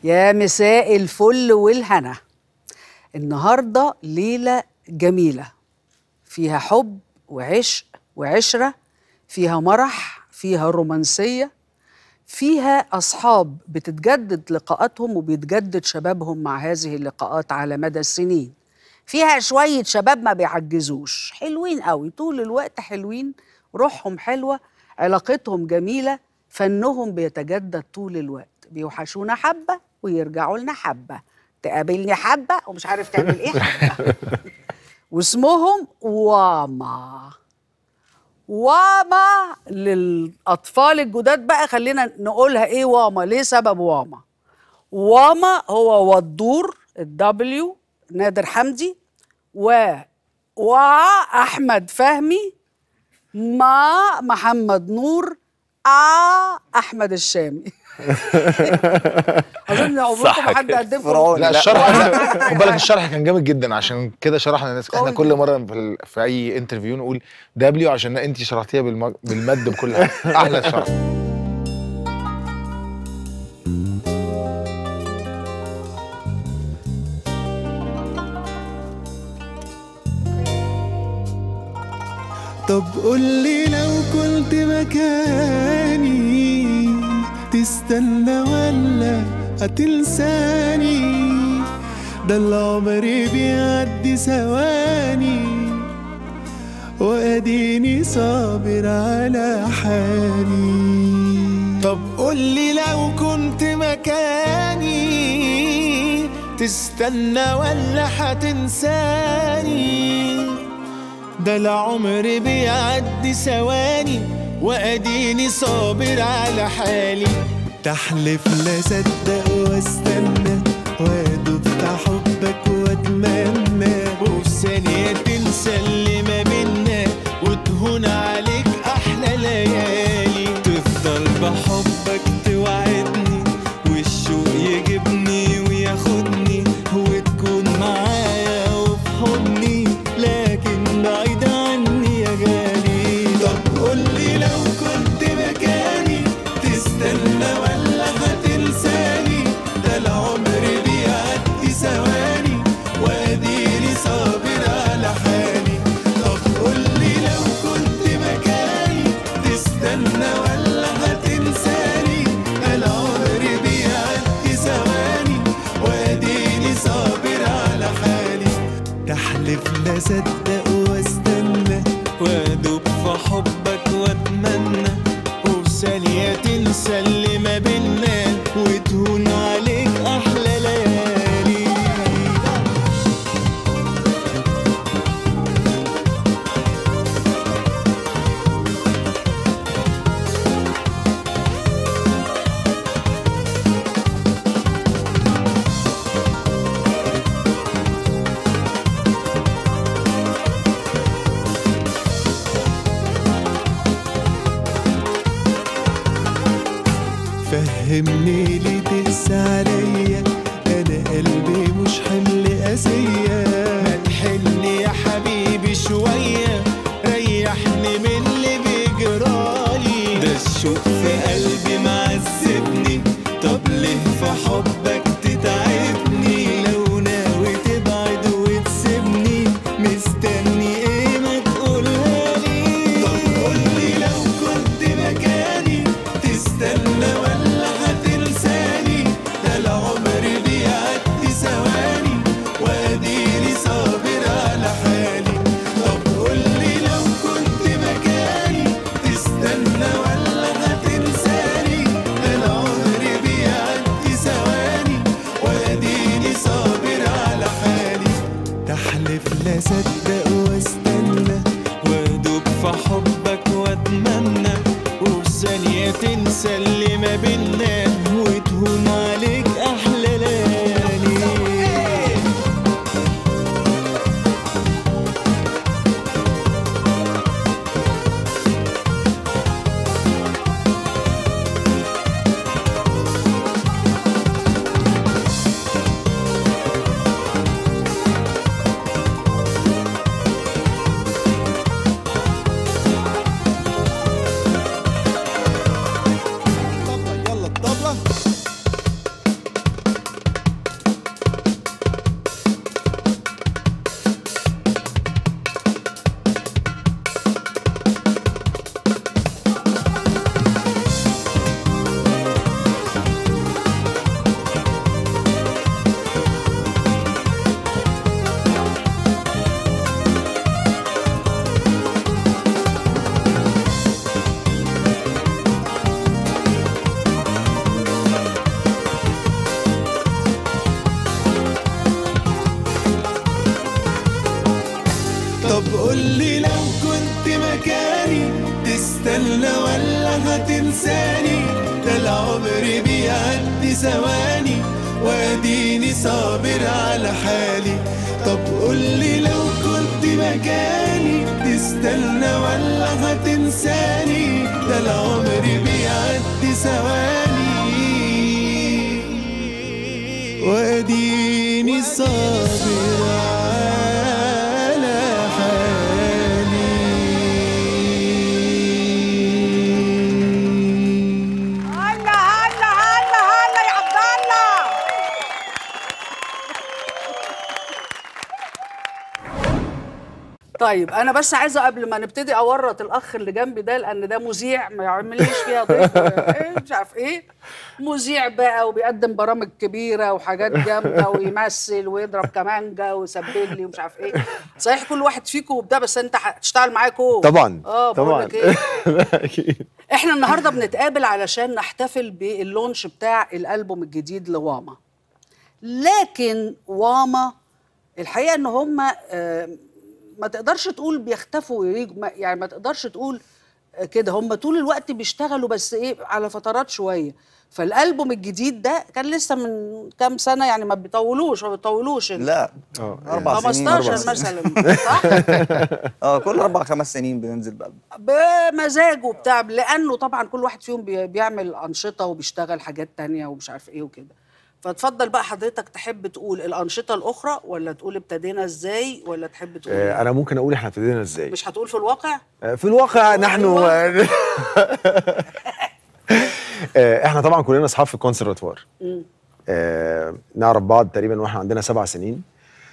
يا مساء الفل والهنا النهارده ليله جميله فيها حب وعشق وعشره فيها مرح فيها رومانسيه فيها اصحاب بتتجدد لقاءاتهم وبيتجدد شبابهم مع هذه اللقاءات على مدى السنين فيها شويه شباب ما بيعجزوش حلوين قوي طول الوقت حلوين روحهم حلوه علاقتهم جميله فنهم بيتجدد طول الوقت بيوحشونا حبه ويرجعوا لنا حبه تقابلني حبه ومش عارف تعمل ايه حبه واسمهم واما واما للاطفال الجداد بقى خلينا نقولها ايه واما ليه سبب واما واما هو ودور الدبليو نادر حمدي و و احمد فهمي مع محمد نور ا احمد الشامي اظن عمركم صح ما حد كده. قدمكم فرعون. لا لا. الشرح لا خد بالك الشرح كان جامد جدا عشان كده شرحنا الناس احنا قوي كل جدا. مره في, ال... في اي انترفيو نقول دبليو عشان انت شرحتيها بالم... بالمد بكل حاجه احلى شرح طب قولي لو كنت مكاني تستنى ولا هتنساني ده العمر بيعدي ثواني واديني صابر على حالي طب قولي لو كنت مكاني تستنى ولا هتنساني ده العمر بيعدي ثواني واديني صابر على حالي تحلف لا صدق واستنى وادوب في حبك واتمنى وفي ثانية تنسى اللي ما بينا وتهون عليك احلى ليالي تفضل بحبك توعدني والشوق يجيبني وياخدني وتكون معايا وفي حضني لكن بعيد عني يا غالي طب قولي لو كنت مكاني تستنى ولا هتنساني ده العمر بيعدي ثواني واديني صابر على حالي طب قولي لو كنت مكاني تستنى ولا هتنساني ده العمر بيعدي ثواني واديني صابر على حالي تحلف لا صدق واستنى وادوب في حبك واتمنى وفي ثانية تنسى اللي ما بينا وتهون عليك أحلى ليالي فهمني ليه تقسى عليا انا قلبي مش حمل قاسية ما تحلني يا حبيبي شوية ريحني من اللي بيجرالي ده الشوق في قلبي معذبني طب ليه في حبك تتعبني لو ناوي تبعد وتسيبني مستني ايه ما تقولها لي طب قولي لو كنت مكاني تستنى ولا هتنساني ده العمر بيعدي ثواني واديني صابر على حالي طب قولي لو كنت مكاني تستنى ولا هتنساني ده العمر بيعدي ثواني واديني صابر على حالي تحلف لا صدق واستنى وادوب في حبك واتمنى وفي ثانية تنسى اللي ما بينا وتهون عليك أحلى ليالي تستنى ولا هتنساني ده العمر بيعدي ثواني واديني صابر على حالي طب قولي لو كنت مكاني تستنى ولا هتنساني ده العمر بيعدي ثواني واديني صابر على حالي هلا هلا هلا هلا يا عبد الله طيب انا بس عايزه قبل ما نبتدي اورط الاخ اللي جنبي ده لان ده مذيع ما يعمليش فيها ضيف ولا إيه مش عارف ايه مذيع بقى وبيقدم برامج كبيره وحاجات جامده ويمثل ويضرب كمانجا ويسبل لي ومش عارف ايه صحيح كل واحد فيكم وبتاع بس انت هتشتغل معايا كوب طبعا اه بقول طبعا لك ايه اكيد احنا النهارده بنتقابل علشان نحتفل باللونش بتاع الالبوم الجديد لواما لكن واما الحقيقه ان هم ما تقدرش تقول بيختفوا ويجوا ما- يعني ما تقدرش تقول آه، كده هم طول الوقت بيشتغلوا بس ايه على فترات شويه فالالبوم الجديد ده كان لسه من كام سنه يعني ما بيطولوش ما بيطولوش لا اه اربع سنين 15 أربع سنين. مثلا صح اه كل اربع خمس سنين بننزل بقى بمزاجه بتاع لانه طبعا كل واحد فيهم بي- بيعمل انشطه وبيشتغل حاجات تانية ومش عارف ايه وكده فتفضل بقى حضرتك تحب تقول الانشطه الاخرى ولا تقول ابتدينا ازاي ولا تحب تقول آه، إيه؟ انا ممكن اقول احنا ابتدينا ازاي مش هتقول في الواقع آه، في الواقع نحن آه، احنا طبعا كلنا اصحاب في الكونسرفاتوار آه، نعرف بعض تقريبا واحنا عندنا سبع سنين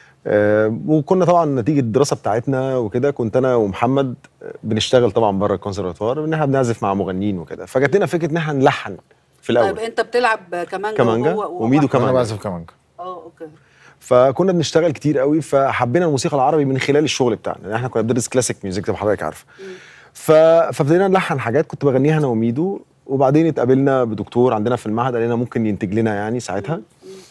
آه، وكنا طبعا نتيجه الدراسه بتاعتنا وكده كنت انا ومحمد آه، بنشتغل طبعا بره الكونسرفاتوار ان احنا بنعزف مع مغنيين وكده فجات لنا فكره ان احنا نلحن في طيب الاول انت بتلعب كمانجا كمانجا وهو- وهو وميدو واحد. انا كمان بعزف كمانجا اه اوكي فكنا بنشتغل كتير قوي فحبينا الموسيقى العربي من خلال الشغل بتاعنا يعني احنا كنا بندرس كلاسيك ميوزك زي ما حضرتك عارفه ف... فابتدينا نلحن حاجات كنت بغنيها انا وميدو وبعدين اتقابلنا بدكتور عندنا في المعهد قال لنا ممكن ينتج لنا يعني ساعتها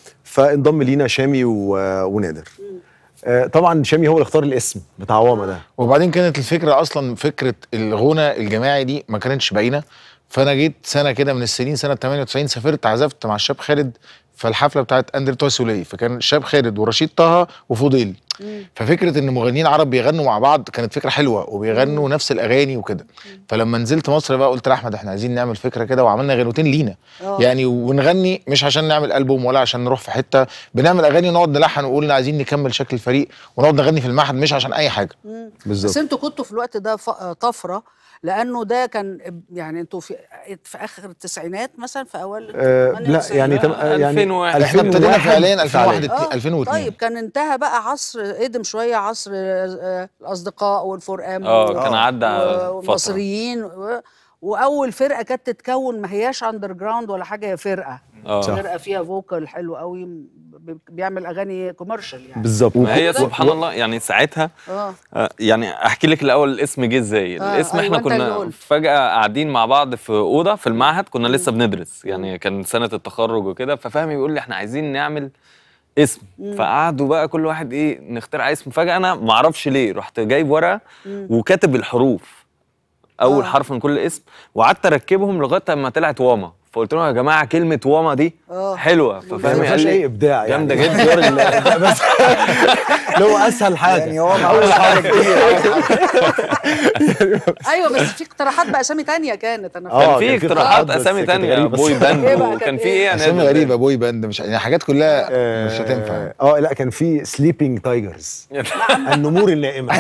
فانضم لينا شامي و... ونادر آه، طبعا شامي هو اللي اختار الاسم بتاع واما ده وبعدين كانت الفكره اصلا فكره الغنى الجماعي دي ما كانتش باينه فانا جيت سنه كده من السنين سنه 98 سافرت عزفت مع الشاب خالد في الحفله بتاعت اندر توسولي فكان الشاب خالد ورشيد طه وفضيل ففكره ان مغنيين عرب بيغنوا مع بعض كانت فكره حلوه وبيغنوا نفس الاغاني وكده فلما نزلت مصر بقى قلت لاحمد احنا عايزين نعمل فكره كده وعملنا غنوتين لينا آه. يعني ونغني مش عشان نعمل البوم ولا عشان نروح في حته بنعمل اغاني نقعد نلحن ونقول عايزين نكمل شكل الفريق ونقعد نغني في المعهد مش عشان اي حاجه بالظبط بس انتوا كنتوا في الوقت ده ف- طفره لانه ده كان يعني انتوا في في اخر التسعينات مثلا في اوائل آه الثمانينات لا والتسعينات؟ يعني تم... آه، يعني 2001. احنا ابتدينا فعليا 2001 آه، 2002 طيب كان انتهى بقى عصر قدم شويه عصر آه، الاصدقاء والفرقان اه كان عدى و- فتره والمصريين و- واول فرقه كانت تتكون ما هياش اندر جراوند ولا حاجه هي فرقه اه فرقه فيها فوكال حلو قوي ب- بيعمل اغاني كوميرشال يعني بالظبط ما هي و- سبحان الله يعني ساعتها اه آه، يعني احكي لك الاول الاسم جه ازاي آه، الاسم أيوة، احنا أنت اللي كنا قلت. فجاه قاعدين مع بعض في اوضه في المعهد كنا لسه بندرس يعني كان سنه التخرج وكده ففهمي بيقول لي احنا عايزين نعمل اسم فقعدوا بقى كل واحد ايه نخترع اسم فجاه انا ما اعرفش ليه رحت جايب ورقه وكاتب الحروف اول آه. حرف من كل اسم وقعدت اركبهم لغايه اما طلعت واما فقلت لهم يا جماعه كلمه واما دي آه. حلوه بس ففهمي ما قال فيهاش اي لي ابداع يعني جامده جدا بس اللي هو اسهل حاجه يعني هو اول حاجه ايوه بس في اقتراحات باسامي تانية كانت انا آه، كان فاكرة. في كان في اقتراحات اقتراحات بس اسامي كانت تانية غريبة. بوي باند إيه بقى، وكان كانت في إيه؟ ايه يا اسامي نادر؟ غريبه بوي باند مش يعني حاجات كلها آه، مش هتنفع اه لا كان في سليبنج تايجرز النمور النائمه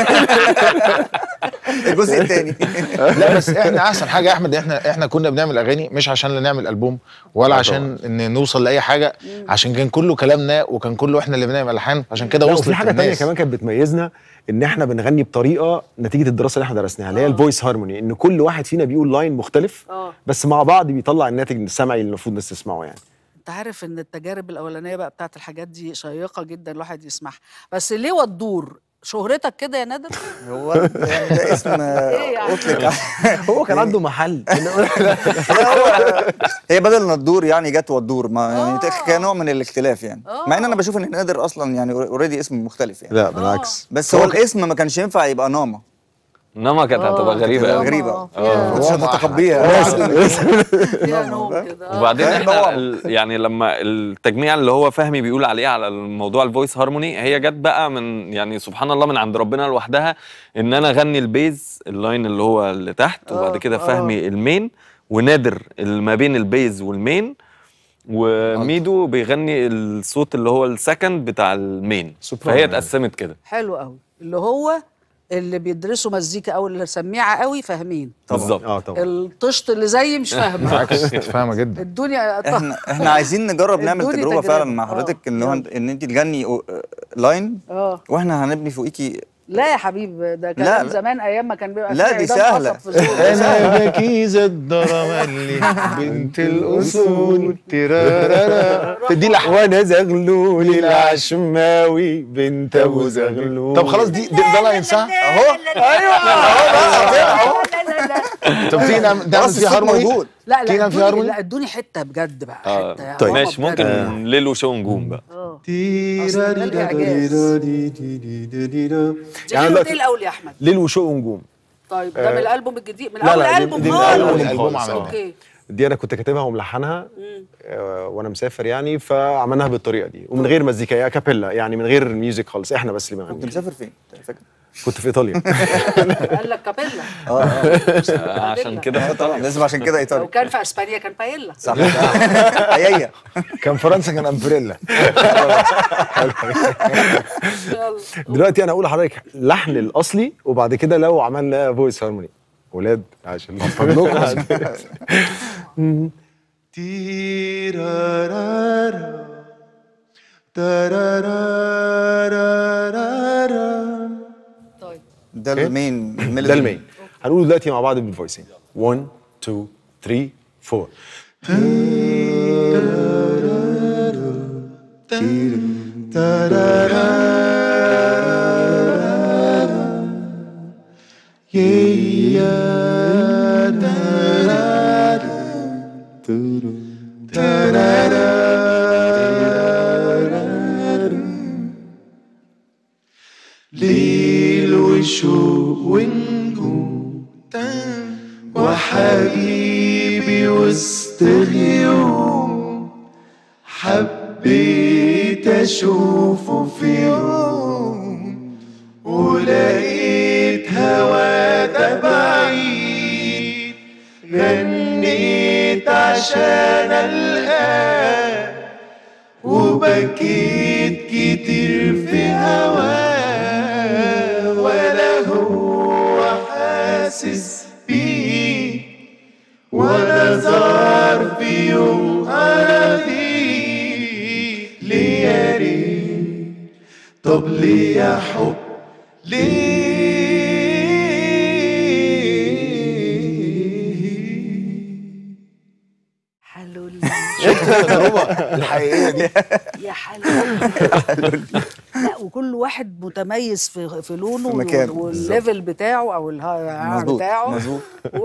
الجزء الثاني لا بس احنا احسن حاجه يا احمد احنا احنا كنا بنعمل اغاني مش عشان نعمل البوم ولا عشان ان نوصل لاي حاجه عشان كان كله كلامنا وكان كله احنا اللي بنعمل الحان عشان كده لا وصلت وفي حاجه تانية للناس. كمان كانت بتميزنا ان احنا بنغني بطريقه نتيجه الدراسه اللي احنا درسناها اللي هي الفويس هارموني ان كل واحد فينا بيقول لاين مختلف آه. بس مع بعض بيطلع الناتج السمعي اللي المفروض الناس تسمعه يعني انت عارف ان التجارب الاولانيه بقى بتاعت الحاجات دي شيقه جدا الواحد يسمعها بس ليه والدور شهرتك كده يا نادر هو يعني ده اسم إيه يعني؟ اطلق هو كان عنده محل هي بدل ما تدور يعني جت وتدور ما يعني آه. كان نوع من الاختلاف يعني آه. مع ان انا بشوف ان نادر اصلا يعني اوريدي اسم مختلف يعني لا بالعكس بس هو الاسم ما كانش ينفع يبقى ناما انما كانت هتبقى غريبه هتبقى قوي غريبة. آه، آه. كنتش فيها- هتتقبليها فيها نوم كده آه. وبعدين احنا طبعاً. ال- يعني لما التجميع اللي هو فهمي بيقول عليه على الموضوع الفويس هارموني هي جت بقى من يعني سبحان الله من عند ربنا لوحدها ان انا اغني البيز اللاين اللي هو اللي تحت وبعد آه، كده آه. فهمي المين ونادر اللي ما بين البيز والمين وميدو بيغني الصوت اللي هو السكند بتاع المين سوبرانو فهي يعني. اتقسمت كده حلو قوي اللي هو اللي بيدرسوا مزيكا او اللي سميعه قوي فاهمين بالظبط اه طبعا الطشت اللي زيي مش فاهمه بالعكس فاهمه جدا الدنيا احنا احنا عايزين نجرب نعمل ادوني تجربه تجربة. فعلا مع حضرتك آه، ان هو يلا. ان انت تغني أو- لاين اه واحنا هنبني فوقيكي لا يا حبيب ده كان لا، لا. زمان ايام ما كان بيبقى لا، فيه دي عيدان سهلة. قصب في زور. انا بكيزة الدرملي بنت الاصول ترارارا دي لحن وانا زغلول العشماوي بنت ابو زغلول طب خلاص دي ده, ده لاين صح اهو طب تيجي نعمل نعمل خلاص فيها الصوت هارموني موجود لا تيجي لا نعمل فيها ادوني هارموني لا ادوني حته بجد بقى اه حته يا طيب. ماما ماشي بجد. ممكن ليل وشو نجوم بقى اه أصل ده الإعجاز. دي يعني غنوة دلوقتي- ايه الاول يا احمد ليل وشوق ونجوم طيب ده من الالبوم الجديد من لا، اول لا، دي- البوم دي من خالص. أول الالبوم الألبوم عملناه اوكي دي انا كنت كاتبها وملحنها آه، وانا مسافر يعني فعملناها بالطريقه دي ومن غير مزيكا يا كابيلا يعني من غير ميوزك خالص احنا بس اللي كنت بنغني مسافر فين؟ فاكر؟ كنت في ايطاليا قال لك كابيلا اه اه آه، عشان كده طبعا لازم عشان كده لو ايطاليا كان في اسبانيا كان بايلا صح ايايا كان فرنسا كان امبريلا يلا دلوقتي انا اقول لحضرتك لحن الاصلي وبعد كده لو عملنا فويس هارموني ولاد عشان تيرارارا تارارارارارا طيب ده المين ده المين هنقول دلوقتي مع بعض بالفويسين 1 2 3 4 ليل وشوق ونجوم وحبيبي وسط غيوم حبيت اشوفه في يوم ولقيت هوا ده بعيد غنيت عشان القاه وبكيت كتير في هواه ولا هو حاسس بيه ولا زار في يوم أراضيه ليه يا ريت طب ليه يا حب ليه حلو التجربه الحقيقيه دي يا حلو لا وكل واحد متميز في في لونه في مكانه. والليفل بتاعه او الها مظبوط بتاعه مظبوط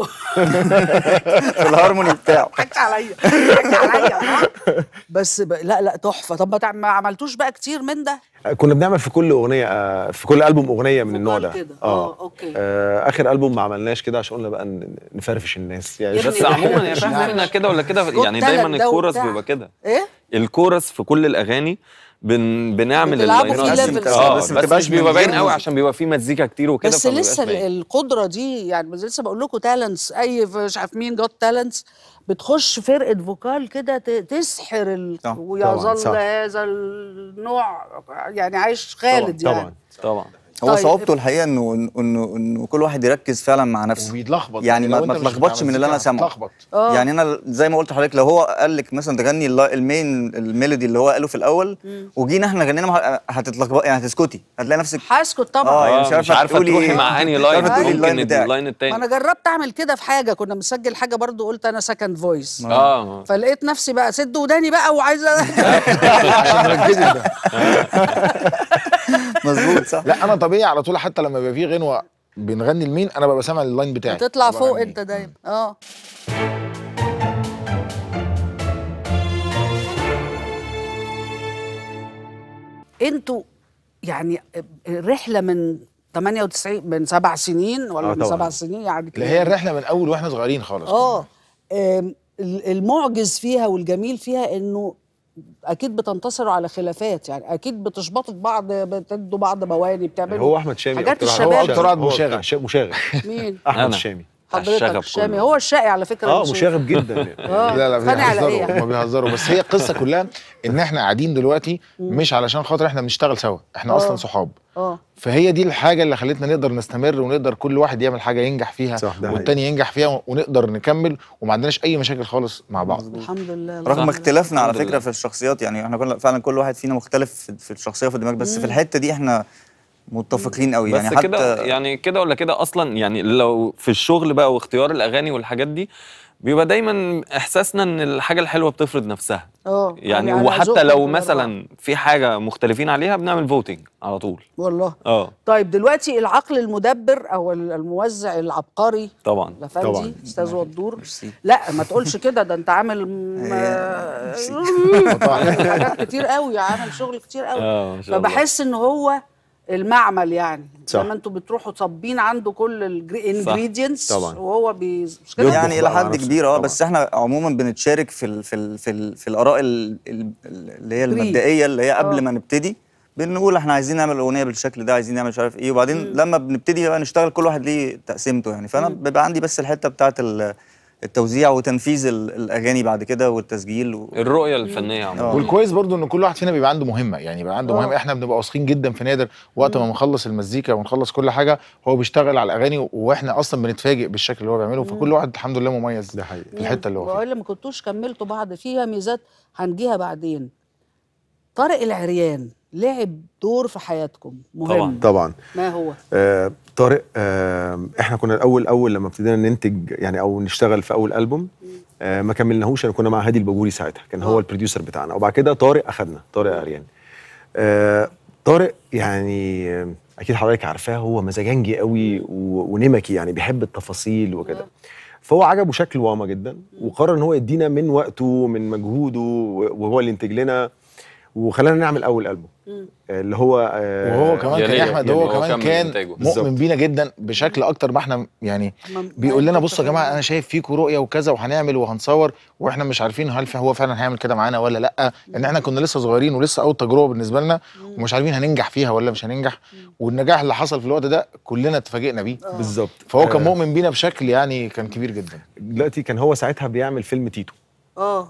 في الهارموني بتاعه حكت عليا حكت عليا الله. بس ب... لا لا تحفه طب ما, تع... ما عملتوش بقى كتير من ده كنا بنعمل في كل اغنيه آه، في كل البوم اغنيه من النوع ده فوكال كده. آه، أوكي. آه اخر البوم ما عملناش كده عشان قلنا بقى ن- نفرفش الناس يعني يا ابني بس ده عموما يا مش فاهم نعرف. احنا كده ولا كده جوت يعني تالنت دايما ده الكورس وبتاع. بيبقى كده ايه الكورس في كل الاغاني بن بنعمل بتلعبوا فيه اللاينات levels. اه بس بس, ما بس تبقاش مش من بيبقى باين غير قوي موسيقى. عشان بيبقى فيه مزيكا كتير وكده بس فمبيبقاش لسه ال- باين. القدره دي يعني بس لسه بقول لكم تالنتس اي ف- مش عارف مين جوت تالنتس بتخش فرقه فوكال كده ت- تسحر ال... طبعاً، طبعاً، ويظل صح. هذا النوع يعني عايش خالد طبعا يعني طبعا هو طيب. صعوبته الحقيقه انه انه انه كل واحد يركز فعلا مع نفسه وبيتلخبط يعني ما, لو ما أنت مش تلخبطش بتاع من اللي انا مزيكا سامعه هتتلخبط. آه. يعني انا زي ما قلت لحضرتك لو هو قال لك مثلا تغني اللا- المين الميلودي اللي هو قاله في الاول وجينا احنا غنينا مع هتتلخبط يعني هتسكتي هتلاقي نفسك هاسكت طبعا آه، يعني اه مش مش عارفة عارفه تقولي تروحي إيه. مع انهي مش لاين عارفة تقولي اللاين ممكن بتاعك. اللاين ما التاني انا جربت اعمل كده في حاجه كنا بنسجل حاجه برضو قلت انا سكند فويس اه فلقيت نفسي بقى سد وداني بقى وعايزه عشان نركز ده مظبوط صح لا انا طبيعي على طول حتى لما يبقى في غنوه بنغني المين انا ببقى سامع اللاين بتاعي تطلع ببقى فوق بغنيه. انت دايما اه انتوا يعني الرحله من 98 من سبع سنين ولا آه من طبعاً. سبع سنين يعني اللي هي الرحله من اول واحنا صغيرين خالص اه آم، ال- المعجز فيها والجميل فيها انه اكيد بتنتصروا على خلافات يعني اكيد بتشبطوا في بعض بتدوا بعض مواني بتعملوا هو احمد شامي حاجات أكتر واحد- الشباب. هو أكتر واحد هو مشاغب. بتاع شا- مشاغب مين احمد أنا. الشامي حضرتك الشغب الشامي كله. هو الشقي على فكره اه الشيخ. مشاغب جدا يعني. اه لا لا اتخانق على ايه بيهزروا ما بيهزروا بس هي القصه كلها ان احنا قاعدين دلوقتي مش علشان خاطر احنا بنشتغل سوا احنا آه. اصلا صحاب اه فهي دي الحاجه اللي خلتنا نقدر نستمر ونقدر كل واحد يعمل حاجه ينجح فيها صح، ده والتاني ينجح فيها ونقدر نكمل وما عندناش اي مشاكل خالص مع بعض الحمد لله رغم صح. اختلافنا على الحمد فكره لله. في الشخصيات يعني احنا كنا فعلا كل واحد فينا مختلف في- في الشخصيه وفي الدماغ بس في الحته دي احنا متفقين قوي بس يعني حتى كده يعني كده ولا كده اصلا يعني لو في الشغل بقى واختيار الاغاني والحاجات دي بيبقى دايما احساسنا ان الحاجه الحلوه بتفرض نفسها اه يعني على ذوقكم وحتى لو كلكم مثلا في حاجه مختلفين عليها بنعمل فوتنج على طول والله اه طيب دلوقتي العقل المدبر او الموزع العبقري طبعا لفندي طبعا. استاذ ودور ميرسي. لا ما تقولش كده ده انت عامل م- حاجات كتير قوي عامل شغل كتير قوي اه ما شاء الله فبحس ان هو المعمل يعني صح. لما انتوا بتروحوا صابين عنده كل الانجريدينتس طبعا. وهو بي مش كده؟ يطبخ يعني الى بقى حد على نفسه. كبير اه طبعاً. بس احنا عموما بنتشارك في ال في ال في, ال في الاراء ال- ال- اللي هي Pre. المبدئيه اللي هي آه. قبل ما نبتدي بنقول احنا عايزين نعمل اغنيه بالشكل ده عايزين نعمل مش عارف ايه وبعدين لما بنبتدي بقى نشتغل كل واحد ليه تقسيمته يعني فانا بيبقى عندي بس الحته بتاعه ال- التوزيع وتنفيذ ال- الاغاني بعد كده والتسجيل و... الرؤيه الفنيه عموما آه. والكويس برضو ان كل واحد فينا بيبقى عنده مهمه يعني بيبقى عنده آه. مهمه احنا بنبقى واثقين جدا في نادر وقت ما بنخلص المزيكا ونخلص كل حاجه هو بيشتغل على الاغاني واحنا اصلا بنتفاجئ بالشكل اللي هو بيعمله فكل واحد الحمد لله مميز ده حقيقي في الحته اللي هو فيها والا ما كنتوش كملتوا بعض فيها ميزات هنجيها بعدين طارق العريان لعب دور في حياتكم مهم طبعاً. طبعا ما هو آه طارق آه احنا كنا الاول اول لما ابتدينا ننتج يعني او نشتغل في اول البوم آه ما كملناهوش انا كنا مع هادي الباجوري ساعتها كان هو آه. البروديوسر بتاعنا وبعد كده طارق اخدنا طارق اريان آه طارق يعني آه، اكيد حضرتك عارفاه هو مزاجنجي قوي و- ونمكي يعني بيحب التفاصيل وكده فهو عجبه شكل واما جدا وقرر ان هو يدينا من وقته من مجهوده وهو اللي ينتج لنا وخلانا نعمل اول البوم آه، اللي هو آه، وهو كمان يا كان يا ريت. احمد يعني هو هو كمان كمل كان إنتاجه. مؤمن بالظبط. بينا جدا بشكل اكتر ما احنا يعني ما- بيقول ما لنا أنتوا بصوا يا جماعه انا شايف فيكم رؤيه وكذا وهنعمل وهنصور واحنا مش عارفين هل في- هو فعلا هيعمل كده معانا ولا لا لان احنا كنا لسه صغيرين ولسه اول تجربه بالنسبه لنا ومش عارفين هننجح فيها ولا مش هننجح والنجاح اللي حصل في الوقت ده كلنا اتفاجئنا بيه بالظبط فهو كان آه، مؤمن بينا بشكل يعني كان كبير جدا دلوقتي كان هو ساعتها بيعمل فيلم تيتو اه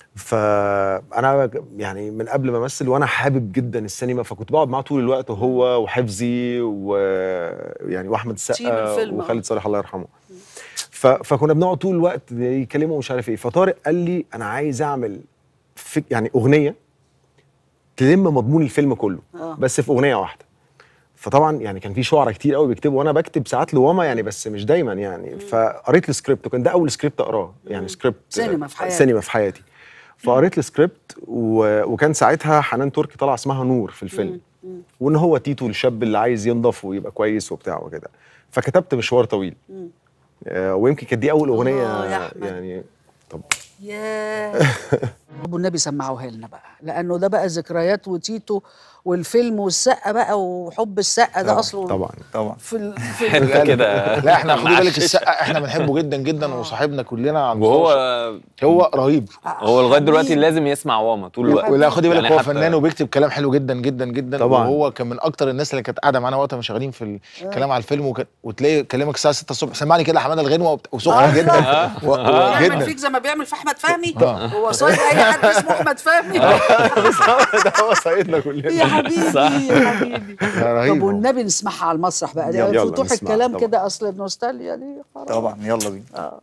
فانا يعني من قبل ما امثل وانا حابب جدا السينما فكنت بقعد معاه طول الوقت هو وحفظي ويعني واحمد تيم السقا الفيلم، آه. وخالد صالح الله يرحمه ف... فكنا بنقعد طول الوقت يكلموا ومش عارف ايه فطارق قال لي انا عايز اعمل فك... يعني اغنيه تلم مضمون الفيلم كله آه. بس في اغنيه واحده فطبعا يعني كان في شعراء كتير قوي بيكتبوا وانا بكتب ساعات لواما يعني بس مش دايما يعني فقريت السكريبت وكان ده اول سكريبت اقراه يعني سكريبت سينما في حياتك. سينما في حياتي فقريت السكريبت و... وكان ساعتها حنان تركي طالعه اسمها نور في الفيلم وان هو تيتو الشاب اللي عايز ينضف ويبقى كويس وبتاع وكده فكتبت مشوار طويل آه ويمكن كانت دي اول اغنيه الله يا أحمد. يعني طب ياه ابو النبي سمعوها لنا بقى لانه ده بقى ذكريات وتيتو والفيلم والسقه بقى وحب السقه ده اصله طبعا طبعا في ال... في حته كده لا احنا خدي بالك معشش. السقا احنا بنحبه جدا جدا وصاحبنا كلنا على وهو المستوى. هو رهيب هو لغايه دلوقتي حبيبي. لازم يسمع واما طول الوقت ولا خدي بالك يعني هو حتى- فنان وبيكتب كلام حلو جدا جدا جدا طبعاً. وهو كان من اكتر الناس اللي كانت قاعده معانا وقت ما شغالين في الكلام على الفيلم وك... وتلاقي كلمك الساعه 6 الصبح سمعني كده حماده الغنوه وبت- وسخنه جدا و... يعمل وجدا فيك زي ما بيعمل في احمد فهمي آه. هو صاير اي حد اسمه احمد فهمي ده هو سايدنا كلنا يا حبيبي صح. يا حبيبي رهيب طب هو. والنبي نسمعها على المسرح بقى يلا، ده فتوح نسمعها الكلام طبعا. كده اصل النوستالجيا دي خلاص. طبعا يلا بينا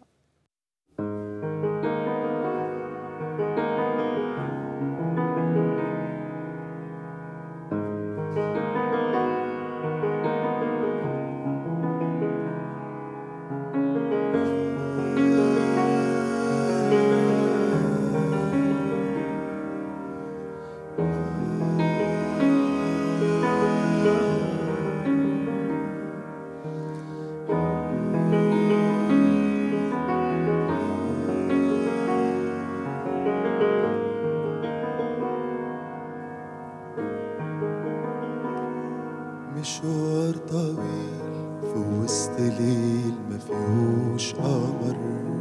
طب مشوار طويل في وسط ليل ما فيهوش قمر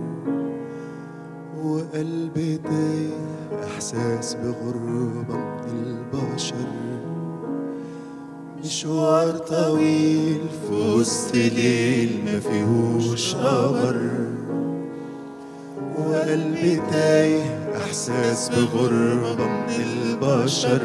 وقلبي تايه احساس بغربة من البشر مشوار طويل في وسط ليل ما فيهوش قمر وقلبي تايه احساس بغربة من البشر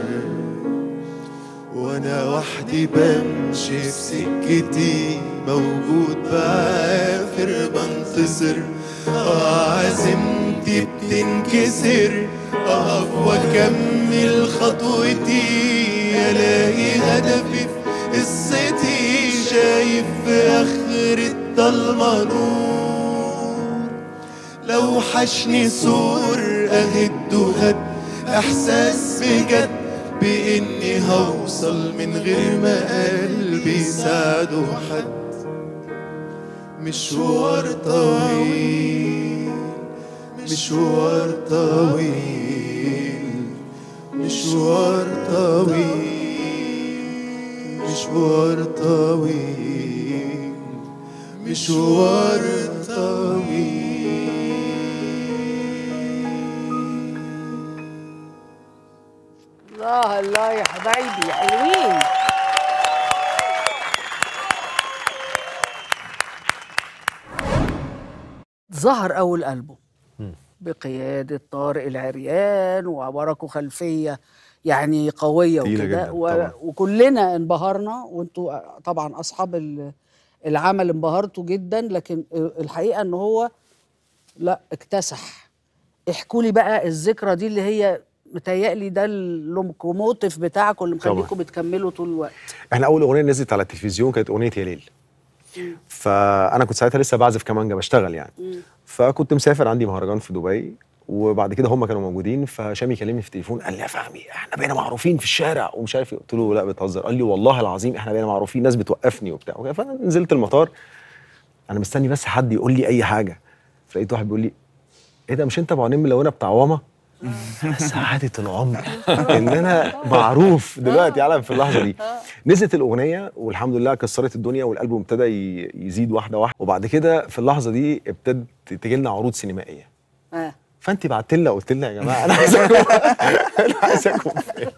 وانا وحدي بمشي في سكتي موجود بعافر بنتصر اه عزيمتي بتنكسر اقف واكمل خطوتي الاقي هدفي في قصتي شايف في اخر الضلمه نور لو حشني سور اهد وهد احساس بجد باني هوصل من غير ما قلبي يساعده حد مشوار طويل مشوار طويل مشوار طويل مشوار طويل مشوار طويل الله الله يا حبايبي حلوين ظهر أول ألبوم بقيادة طارق العريان وورقه خلفية يعني قوية تقيلة وكده جداً و... طبعاً. وكلنا انبهرنا وانتوا طبعا أصحاب ال- العمل انبهرتوا جدا لكن الحقيقة ان هو لا اكتسح احكوا لي بقى الذكرى دي اللي هي متهيألي ده اللوكوموتيف بتاعكم اللي طبعاً. مخليكم بتكملوا طول الوقت احنا اول اغنيه نزلت على التلفزيون كانت اغنيه يا ليل فانا كنت ساعتها لسه بعزف كمانجا بشتغل يعني فكنت مسافر عندي مهرجان في دبي وبعد كده هم كانوا موجودين فهشام يكلمني في التليفون قال لي يا فهمي احنا بقينا معروفين في الشارع ومش عارف ايه قلت له لا بتهزر قال لي والله العظيم احنا بقينا معروفين ناس بتوقفني وبتاع وكده. فانا نزلت المطار انا مستني بس حد يقول لي اي حاجه فلقيت واحد بيقول لي ايه ده مش انت ابو عينين ملونه بتاع واما سعادة العمر ان انا معروف دلوقتي علم في اللحظه دي نزلت الاغنيه والحمد لله كسرت الدنيا والالبوم ابتدى ي- يزيد واحده واحده وبعد كده في اللحظه دي ابتدت تجي لنا عروض سينمائيه آه. فانت بعت لنا قلت لنا يا جماعه انا عايزكم انا عايزكم فين؟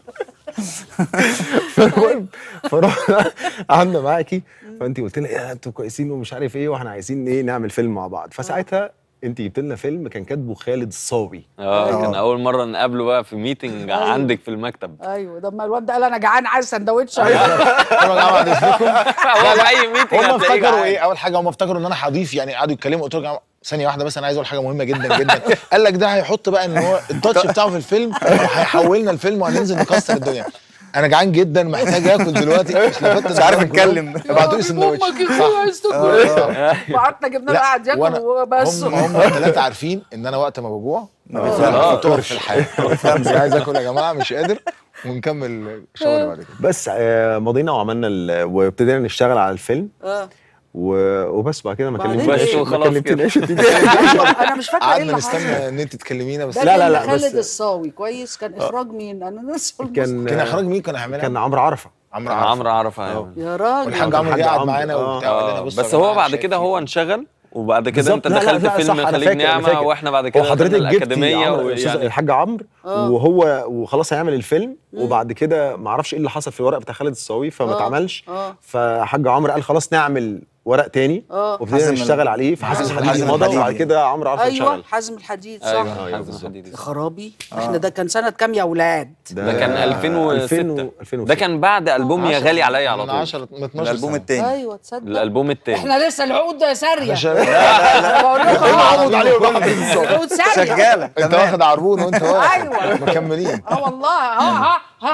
فالمهم فرحنا قعدنا معاكي فانت قلت لنا ايه انتوا كويسين ومش عارف ايه واحنا عايزين ايه نعمل فيلم مع بعض فساعتها انت جبت لنا فيلم كان كاتبه خالد الصاوي اه كان اول مره نقابله بقى في ميتنج عندك في المكتب ايوه ده اما الواد ده قال انا جعان عايز سندوتش طبعا يا جماعه بعد اذنكم هو في اي ميتنج هم هتلاقيه افتكروا جعان. ايه اول حاجه هم افتكروا ان انا هضيف يعني قعدوا يتكلموا قلت لهم يا جماعة، ثانيه واحده بس انا عايز اقول حاجه مهمه جدا جدا قال لك ده هيحط بقى ان هو التاتش بتاعه في الفيلم وهيحولنا الفيلم وهننزل نكسر الدنيا انا جعان جدا محتاج اكل دلوقتي مش لفتت مش عارف نظرهم اتكلم. كلهم. ابعتوا لي سندوتش امك صح. عايز تاكل وقعدنا جبنا له لا، قاعد ياكل وأنا- وبس هم هم الثلاثه عارفين ان انا وقت ما بجوع ما بفهمش في الحياه مش عايز اكل يا جماعه مش قادر ونكمل شغل بعد كده بس آه، مضينا وعملنا ال- وابتدينا نشتغل على الفيلم اه و- وبس بعد كده ما بعدين كلمتناش بس ما وخلاص كلمتناش انا مش فاكره ايه قعدنا اللي نستنى حصل ان انت تكلمينا بس ده لا، لا، كان لا، خالد بس- الصاوي كويس كان اخراج مين انا ناسي كان كان اخراج مين كان هيعملها كان عمرو عرفه عمرو كان عرفة. عمرو عرفه ايوه يا راجل والحاج عمرو الحاج قاعد عمرو، معانا آه. وبتاع وقال لنا آه، بصوا يا بس هو جماعة بعد شايف كده إيه؟ هو انشغل وبعد كده بالظبط. انت لا، لا، دخلت لا، صح، فيلم أنا خليج فاكر، أنا نعمه فاكر. واحنا بعد هو كده دخلنا حضرتك جبتي الاكاديميه عمرو- ويعني الأستاذ الحاج عمرو وهو وخلاص هيعمل الفيلم وبعد كده ما اعرفش ايه اللي حصل في الورق بتاع خالد الصاوي فما آه، اتعملش آه. فحاج عمرو قال خلاص نعمل ورق تاني آه. وابتدينا حازم نشتغل ال- عليه فحازم حازم الحديدي الحديدي. مضى وبعد كده عمرو عرفه ايوه اشتغل حازم الحديد صح ايوه أيوة حازم بالظبط. الحديدي يا خرابي احنا ده كان سنه كام يا اولاد ده كان 2006 2006 ده كان بعد البوم يا غالي عليا على من طول 10 من 12 الالبوم سنة. التاني ايوه تصدق الالبوم التاني احنا لسه العقود ساريه مش- بقول لكم عقود أهو، عليه وبحضر العقود ساريه شغاله انت تمام. واخد عربون وانت واقف أيوة. مكملين اه والله ها ها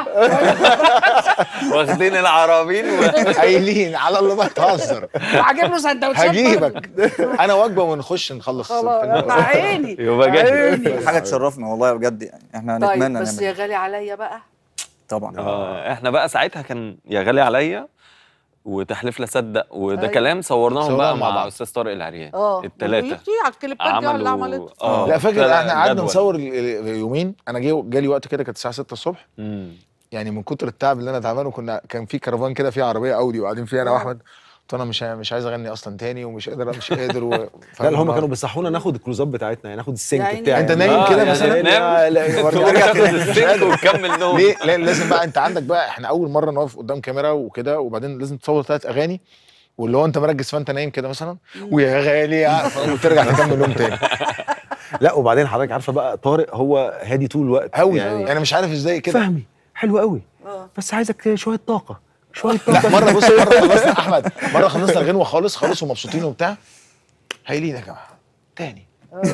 ها واخدين العرابين و... قايلين على الله ما تهزر وهجيب له سندوتشات هجيبك انا وجبه ونخش نخلص خلاص الفيلم. يا عيني يبقى جاهز. عيني حاجه تشرفنا والله بجد يعني احنا طيب نتمنى بس يا نعمل غالي عليا بقى طبعا آه، احنا بقى ساعتها كان يا غالي عليا وتحلف لا صدق وده أيوة. كلام صورناهم صورناهم بقى مع مع بعض. استاذ طارق العريان اه الثلاثه يجي على الكليبات دي اللي عملته اه لا فاكر طلع احنا قعدنا جدول. نصور ال- ال- يومين انا جي جالي وقت كده كانت الساعه 6 الصبح مم. يعني من كتر التعب اللي انا تعبانه كنا كان في كرفان كده فيه عربيه اودي وقاعدين فيها انا واحمد قلت انا مش مش عايز اغني اصلا تاني ومش قادر مش قادر و... لا لا هم كانوا بيصحونا ناخد الكلوزات بتاعتنا يعني ناخد يا السنك عيني. بتاعي انت نايم كده يعني مثلا؟ نام لا، وارجع وارجع تاني. تاخد السلك وتكمل نوم ليه؟ لا لازم بقى انت عندك بقى احنا اول مره نقف قدام كاميرا وكده وبعدين لازم تصور ثلاث اغاني واللي هو انت مركز فانت نايم كده مثلا ويا غالي يا وترجع تكمل نوم تاني لا وبعدين حضرتك عارفه بقى طارق هو هادي طول الوقت قوي يعني يعني انا مش عارف ازاي كده فهمي حلو قوي بس عايزك شويه طاقه شويه طاقه لا مره بص مره خلصنا احمد مره خلصنا الغنوه خالص خالص ومبسوطين وبتاع هايلين يا جماعه تاني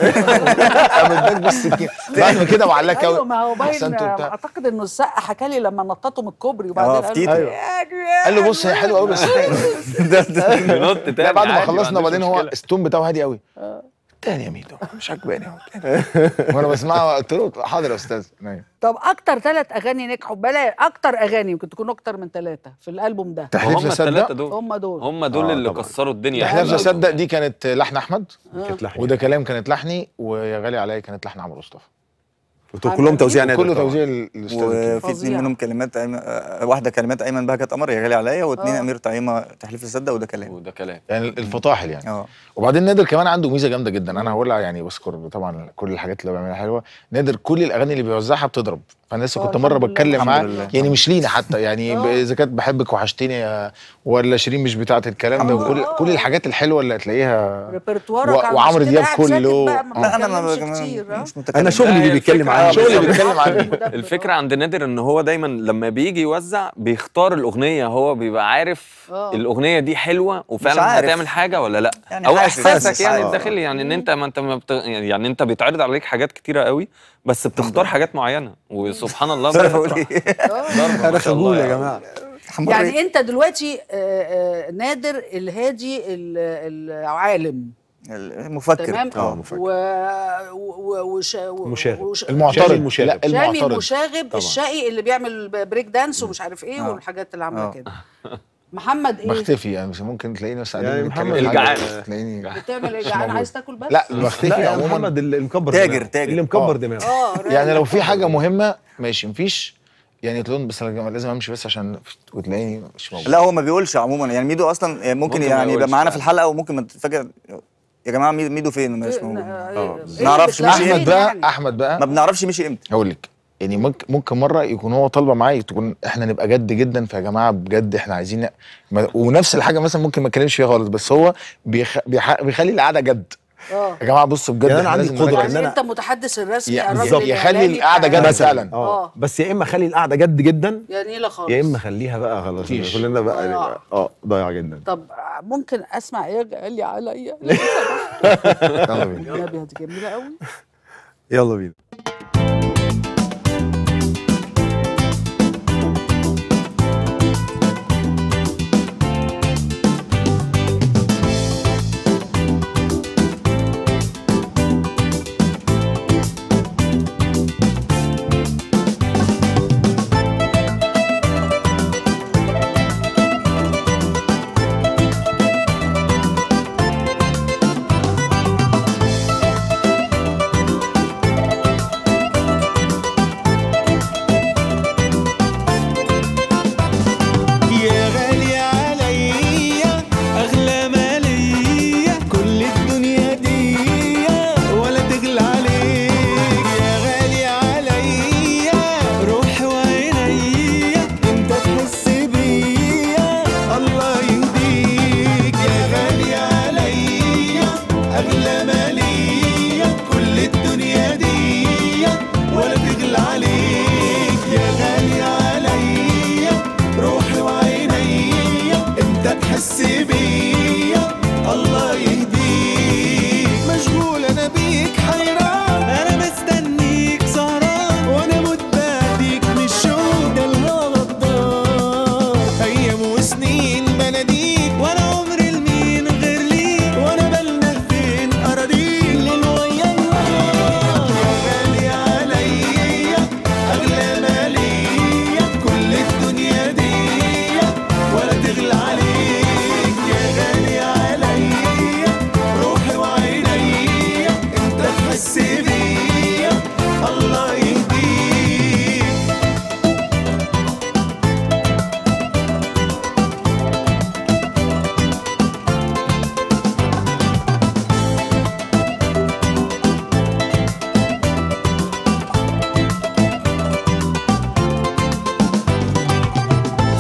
قامت بالسكين بعد ما كده وعلاك قوي ايوه ما هو باين احسنت وبتاع اعتقد انه السقا حكى لي لما نططوا من الكوبري وبعدين اه، في قال- تيتو. أيوه. قال له بص هي حلوه قوي بس تاني ينط تاني لا بعد ما عادي، خلصنا عندوش بعدين هو مشكلة. الستون بتاعه هادي قوي تاني يا ميدو مش عجباني اهو تاني. وانا بسمعه قلت له حاضر يا استاذ نايم طب اكتر ثلاث اغاني نجحوا بلا اكتر اغاني يمكن تكون اكتر من ثلاثه في الالبوم ده تحليف هم تصدق الثلاثه دول هم دول هم دول آه، اللي طبعاً. كسروا الدنيا تحليف كلها. تصدق دي كانت لحن احمد كانت لحن وده كلام كانت لحني ويا غالي عليا كانت لحن عمرو مصطفى كلهم توزيع نادر كله طبعاً. توزيع الاستاذ الكبير. وفي فظيع. اثنين منهم كلمات أيمن آه، واحده كلمات ايمن بهجت قمر يا غالي عليا واثنين آه. امير طعيمه تحليف تصدق وده كلام وده كلام يعني الفطاحل يعني اه وبعدين نادر كمان عنده ميزه جامده جدا انا هقولها يعني بذكر طبعا كل الحاجات اللي هو بيعملها حلوه نادر كل الاغاني اللي بيوزعها بتضرب فانا لسه آه، كنت مره الحمد لله. بتكلم الحمد معاه لله. يعني مش لينا حتى يعني آه. ب- اذا كانت بحبك وحشتني يا- ولا شيرين مش بتاعه الكلام ده آه، وكل آه. كل الحاجات الحلوه اللي هتلاقيها ريperتوارك و- على وعمرو مش كده دياب قاعد كله. ساكت بقى، ما لا انا ما بتكلمش ما- كتير ها؟ مش متكلم انا شغلي لا، اللي هي بيتكلم الفكرة- عني شغلي بيتكلم عني الفكره عند نادر ان هو دايما لما بيجي يوزع بيختار الاغنيه هو بيبقى عارف آه. الاغنيه دي حلوه وفعلا عارف. هتعمل حاجه ولا لا يعني او حاسس- احساسك حاسس، يعني آه. الداخلي يعني ان انت ما انت ما بت... يعني انت بيتعرض عليك حاجات كتيره قوي بس بتختار حاجات معينه وسبحان الله مش عارف اقول بتطلع ايه ضربة ما انا شاء خجول الله يا جماعه يعني انت دلوقتي آه، آه، نادر الهادي ال- العالم مفكر تمام اه مفكر و... و... وش... و... مشاغب. وش... المعترض المشاغب. لا شامي المعترض المشاغب طبعاً. الشقي اللي بيعمل بريك دانس ومش عارف ايه آه. والحاجات اللي عامله آه. كده محمد ايه بختفي يعني مش ممكن تلاقيني بس قاعدين يعني بنتكلم محمد في حاجة، الجعان. تلاقيني بتعمل ايه مش جعان موجود. عايز تاكل بس لا بختفي لا يا عموما محمد اللي مكبر تاجر- دماغه. تاجر. اللي مكبر آه. دماغه اه رايق. يعني لو في حاجه مهمه ماشي مفيش يعني تقول بس أنا لازم امشي بس عشان وتلاقيني مش موجود لا هو ما بيقولش عموما يعني ميدو اصلا ممكن, ممكن ما يعني يبقى يقولش معانا في فعلا. الحلقه وممكن ما تتفاجئ يا جماعه ميدو ميدو فين مش إيه، موجود آه، آه، إيه نعرفش اللي ماشي بتلاقيه احمد بقى يعني؟ احمد بقى ما بنعرفش مشي امتى هقول لك يعني ممكن ممكن مره يكون هو طالبه معايا تكون احنا نبقى جد جدا فيا جماعه بجد احنا عايزين ن- ما- ونفس الحاجه مثلا ممكن ما اتكلمش فيها خالص بس هو بيخ... بيح... بيخلي القعده جد اه يا جماعه بصوا بجد يعني أنا احنا عندي لازم قدرة نركز. إن يعني أنا- انت متحدث الرسمي يعني الراجل بالظبط، يخلي الإعلامي القعدة بتاع- جد مثلا فعلا. اه آه. بس يا اما اخلي القعده جد جدا يا نيله خالص يا اما اخليها بقى خلاص مفيش. كلنا بقى ضياع. نبقى- اه ضايعه جدا طب ممكن اسمع ايه قال لي عليا لو سمحت. يلا بينا النبي دي جميله قوي يلا بينا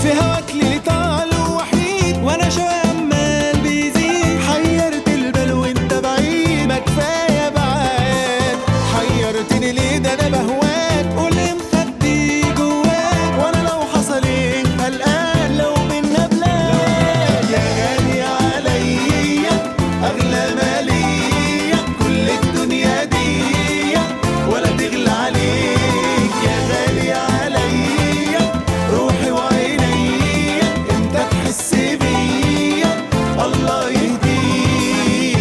في هواك ليلي طال وحيد وانا شو عمال بيزيد حيرت البال وانت بعيد ما كفايه بعاد حيرتني ليه ده انا بهواك قولي مخبي جواك وانا لو حصل ايه قلقان لو بينا بلاد يا غالي عليا اغلى ماليا كل الدنيا دي ولا تغلى عليك يا غالي عليا روحي وعينيا انت تحس بيا الله يهديك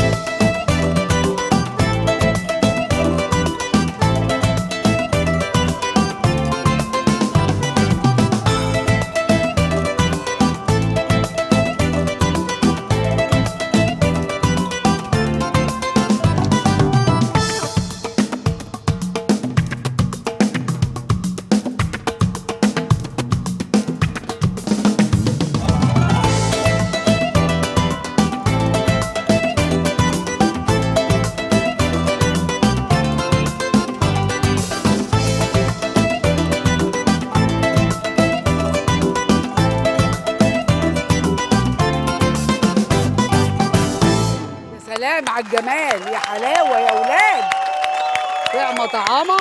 يا سلام على الجمال يا حلاوه يا اولاد طعمه طعامه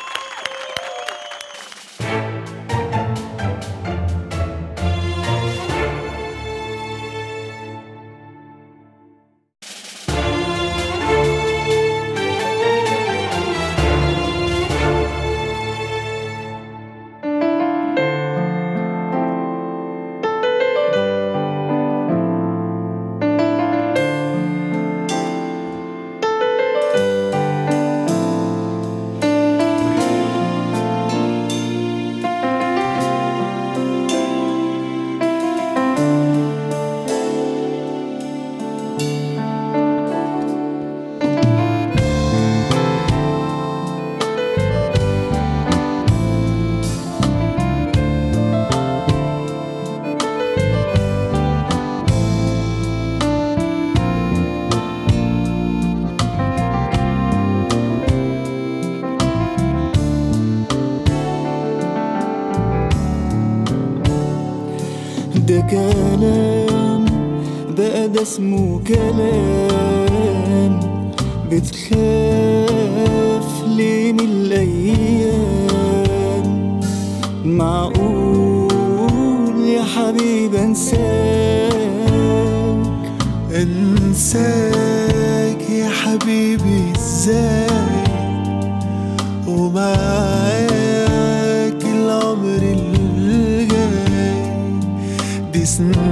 ده كلام بقى ده اسمه كلام بتخاف ليه من الايام معقول يا حبيبي انساك انساك يا حبيبي ازاي ومعاك العمر الجاي دي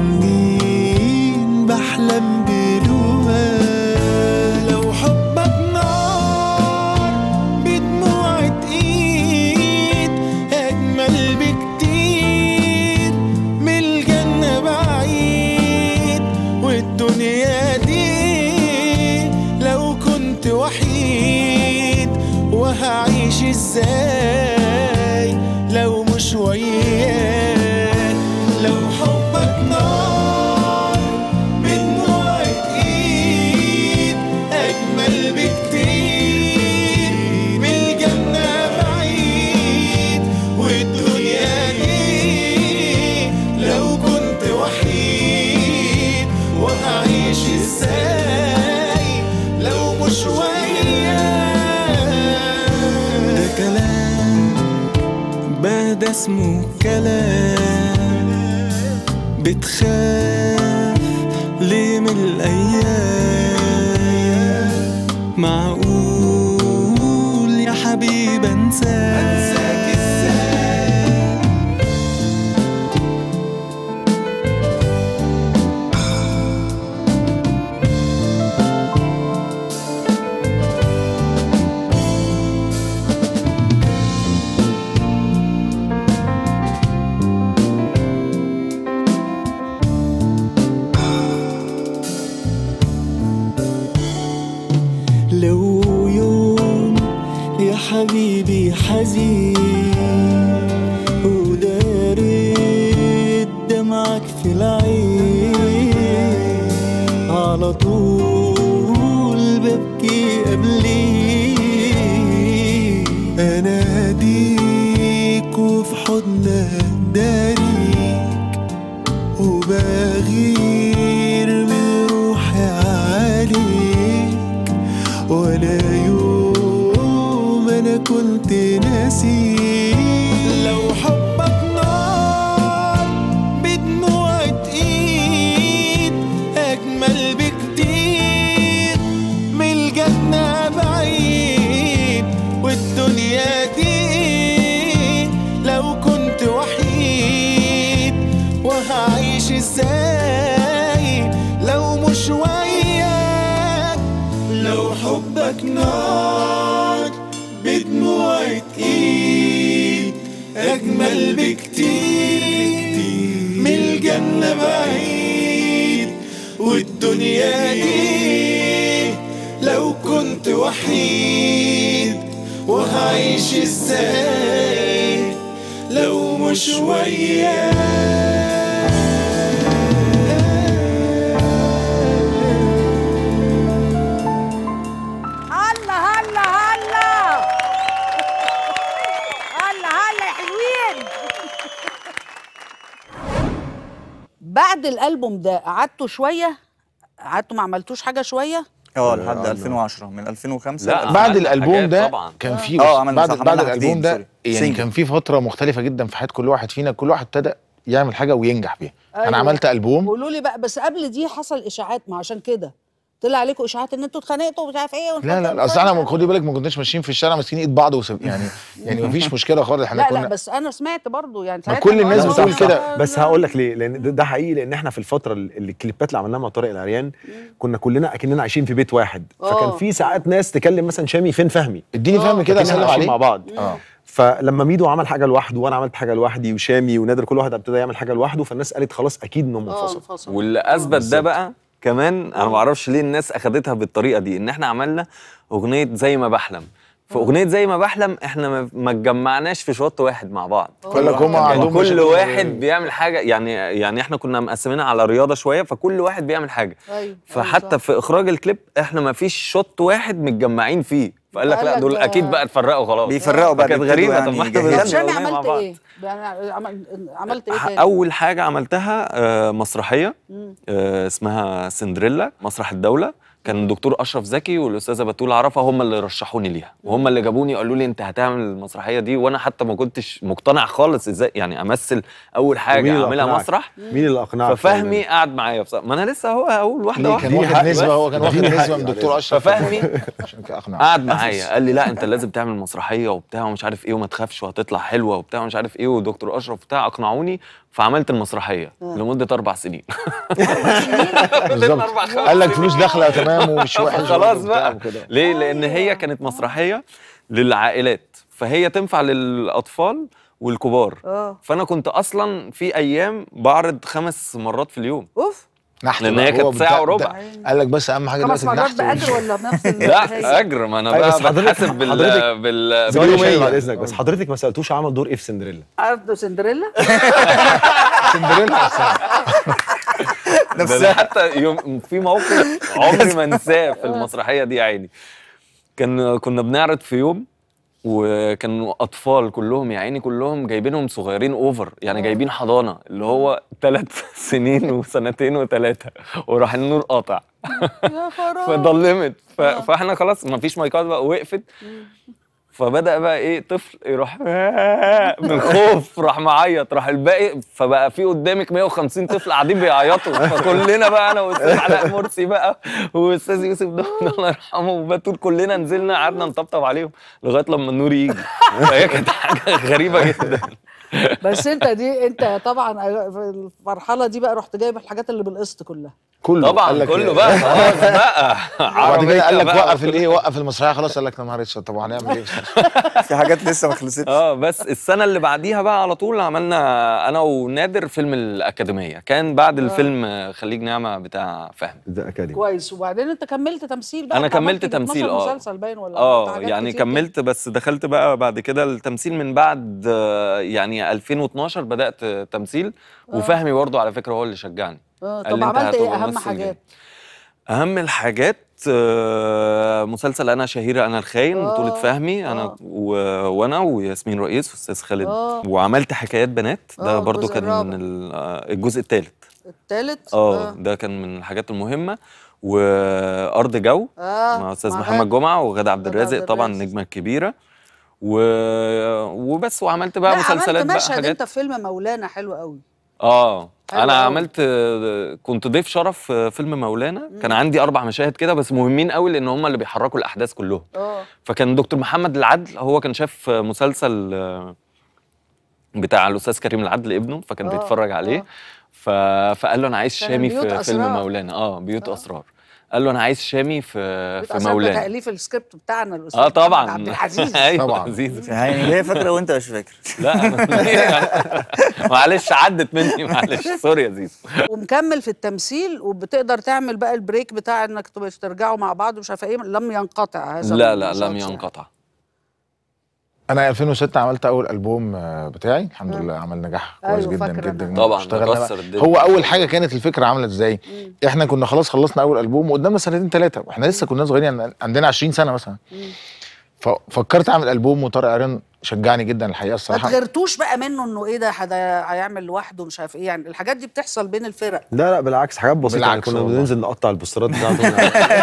سنين بحلم بلوها لو حبك نار بدموع ايد اجمل بكتير من الجنة بعيد والدنيا دي لو كنت وحيد وهعيش ازاي لو مش وياك لو حبك نار بدموع ايد اجمل بكتير من الجنة بعيد والدنيا دي لو كنت وحيد وهعيش ازاي لو مش وياك ده كلام بقى ده اسمه كلام بتخاف ليه من الايام معقول يا حبيبي انساك ازاي لو يوم يا حبيبي حزين ودارت دمعك في العين على طول ببكي قبليك اناديك وفي حضنك داري ازاي لو مش وياك لو حبك نار بدموعك ايد اجمل بكتير من الجنة بعيد والدنيا دي لو كنت وحيد وهعيش ازاي لو مش هلا هلا هلا هلا هلا يا حلوين بعد الالبوم ده قعدتوا شويه قعدتوا ما عملتوش حاجه شويه اه لحد 2010 من 2005 لا، ل بعد عملت الالبوم حاجات ده طبعا. كان في آه، بص، عملنا بعد صح، بعد عملنا الالبوم حاجتين، ده سوري. يعني سينجل. كان في فتره مختلفه جدا في حياه كل واحد فينا كل واحد ابتدى يعمل حاجه وينجح بيها أيوة. انا عملت البوم قولوا لي بقى بس قبل دي حصل اشاعات ما عشان كده طلع عليكم اشاعات ان انتوا اتخانقتوا ومش عارف ايه لا لا لا اصل احنا خدي بالك ما كناش ماشيين في الشارع ماسكين ايد بعض وسب... يعني يعني ما فيش مشكله خالص احنا لا كنا لا بس انا سمعت برضو يعني ما ساعتها كل الناس قالوا بتقول صح، كده. صح، بس لا. هقول لك ليه لان ده, ده حقيقي لان احنا في الفتره اللي اللي الكليبات اللي عملناها مع طارق العريان كنا كلنا اكننا عايشين في بيت واحد آه. فكان في ساعات ناس تكلم مثلا شامي فين فهمي اديني فهم كده كده اسلم عايشين عليه مع بعض اه فلما ميدو عمل حاجه لوحده وانا عملت حاجه لوحدي وشامي ونادر كل واحد ابتدى يعمل حاجه لوحده فالناس قالت خلاص اكيد انهم اه منفصل انفصل واللي اثبت ده بقى كمان انا ما اعرفش ليه الناس اخدتها بالطريقه دي ان احنا عملنا اغنيه زي ما بحلم في اغنيه زي ما بحلم احنا ما- ما اتجمعناش في شوط واحد مع بعض قال لك هم يعني عندهم كل مشاكل. واحد بيعمل حاجه يعني يعني احنا كنا مقسمينها على رياضه شويه فكل واحد بيعمل حاجه ايوه فحتى في اخراج الكليب احنا ما فيش شوط واحد متجمعين فيه فقال لك قال لا لك دول ده- اكيد بقى اتفرقوا خلاص بيفرقوا بقى كانت بيبتدوا غريبه يعني طب ما احنا يجهزوا. طب بنعمل شامي أغنية مع عملت بعض. ايه؟ يعني عمل- عملت ايه ح- تاني؟ اول حاجه عملتها آه، مسرحيه آه، اسمها سندريلا مسرح الدوله كان الدكتور اشرف زكي والاستاذه بتول عرفه هم اللي رشحوني ليها وهم اللي جابوني قالوا لي انت هتعمل المسرحيه دي وانا حتى ما كنتش مقتنع خالص ازاي يعني امثل اول ومين حاجه اللي اعملها أقنعك؟ مسرح مين اللي اقنعك ففهمي قعد معايا بصراحة. ما انا لسه هو اقول واحده ليه واحده كان واخد نسبه هو كان واخد اديني نسبه حقي من على دكتور اشرف ففهمي عشان كده اقنعه قعد معايا قال لي لا انت لازم تعمل مسرحيه وبتاع ومش عارف ايه وما تخافش وهتطلع حلوه وبتاع ومش عارف ايه ودكتور اشرف بتاع اقنعوني فعملت المسرحيه لمده اربع سنين بالظبط أربع خمس قال لك سنين. فلوس داخله تمام ومش وحش خلاص وبتاع بقى وكده. ليه لان هي كانت مسرحيه للعائلات فهي تنفع للاطفال والكبار اه فانا كنت اصلا في ايام بعرض خمس مرات في اليوم اوف نحت لأن بقى. هي هو كانت بتاع- ساعة وربع. ده- قال لك بس اهم حاجه خمس دلوقتي مرات النحت باجر ولا بنفس ال- لا اجر ما انا أيوة، بقى بس حضرتك- بتحاسب بال حضرتك- بال ثواني باليومية. بعد اذنك بس حضرتك ما سالتوش عمل دور ايه في سندريلا عرض سندريلا سندريلا نفسها. ده أنا حتى يوم في موقف عمري ما انساه في المسرحيه دي يا عيني كان كنا بنعرض في يوم وكانوا اطفال كلهم يا عيني كلهم جايبينهم صغيرين اوفر يعني جايبين حضانه اللي هو ثلاث سنين وسنتين وثلاثه وراح النور قاطع يا خراب فضلمت ف... فاحنا خلاص ما فيش مايكات بقى وقفت فبدا بقى ايه طفل يروح من الخوف راح معيط راح الباقي فبقى في قدامك 150 طفل قاعدين بيعيطوا فكلنا بقى انا واستاذ علاء مرسي بقى واستاذ يوسف ده الله يرحمه وبتول كلنا نزلنا قعدنا نطبطب عليهم لغايه لما النور يجي فهي كانت حاجه غريبه جدا بس انت دي انت طبعا في المرحله دي بقى رحت جايب الحاجات اللي بالقسط كلها كله طبعا قال لك كله بقى خلاص بقى وبعد كده قال لك عربية بقى وقف الايه وقف المسرحيه خلاص قال لك يا نهار اسود طب هنعمل ايه في حاجات لسه ما خلصتش اه بس السنه اللي بعديها بقى على طول عملنا انا ونادر فيلم الاكاديميه كان بعد الفيلم آه، خليج نعمه بتاع فهمي ده اكاديمي كويس وبعدين انت كملت تمثيل بقى أنا انت عملت كملت تمثيل، 12 آه. مسلسل باين ولا عملت اه حاجات يعني كتير كده. كملت بس دخلت بقى بعد كده التمثيل من بعد آه، يعني 2012 بدات تمثيل وفهمي برضه على فكره هو اللي شجعني اه قال طب لي أنت عملت ايه هتبقى اهم ممثل حاجات جامد. اهم الحاجات آه، مسلسل انا شهيره انا الخاين آه، بطوله فهمي انا آه. و... وانا وياسمين رئيس واستاذ خالد آه. وعملت حكايات بنات ده آه، برضو الجزء كان الرابع. من ال- آه، الجزء الثالث التالت اه ده كان من الحاجات المهمه وارض جو اه مع استاذ مع محمد غادة. جمعه وغادة عبد غادة الرازق عبد طبعا الرازق. النجمه الكبيره و... وبس وعملت بقى لا مسلسلات عملت بقى مشهد حاجات انت في فيلم مولانا حلو قوي اه حلو انا أوي. عملت كنت ضيف شرف في فيلم مولانا كان عندي اربع مشاهد كده بس مهمين قوي لان هم اللي بيحركوا الاحداث كلهم اه فكان دكتور محمد العدل هو كان شاف مسلسل آه، بتاع الاستاذ كريم العدل ابنه فكان آه، بيتفرج عليه آه. ف... فقال له انا عايز كان شامي بيوت في فيلم أسرار. مولانا اه بيوت آه. اسرار قال له انا عايز شامي في في أصلاً ده مولانا تاليف السكريبت بتاعنا الاستاذ اه محمد طبعا عبد العزيز ايوه طبعاً. عزيز يعني هي فاكره وانت مش فاكر لا أنا- معلش عدت مني معلش سوري يا زيزو ومكمل في التمثيل وبتقدر تعمل بقى البريك بتاع انك تبقى ترجعوا مع بعض ومش عارفه ايه لم ينقطع هذا لا لا النشاط لم يعني. ينقطع انا 2006 عملت اول البوم آه، بتاعي الحمد لله عمل نجاح كويس أيوة، جدا فاكرة جدا أنا. طبعاً، اشتغلنا مكسر بقى. الدنيا. هو اول حاجه كانت الفكره عامله ازاي احنا كنا خلاص خلصنا اول البوم وقدامنا سنتين ثلاثه واحنا لسه كنا صغيرين يعني عندنا 20 سنه مثلا ففكرت اعمل البوم وطارق عريان شجعني جدا الحقيقه ما الصراحه تغيرتوش بقى منه انه ايه ده حدا هيعمل لوحده مش عارف ايه يعني الحاجات دي بتحصل بين الفرق لا لا بالعكس حاجات بسيطه يعني بالعكس كنا والله. بننزل نقطع البوسترات بتاعته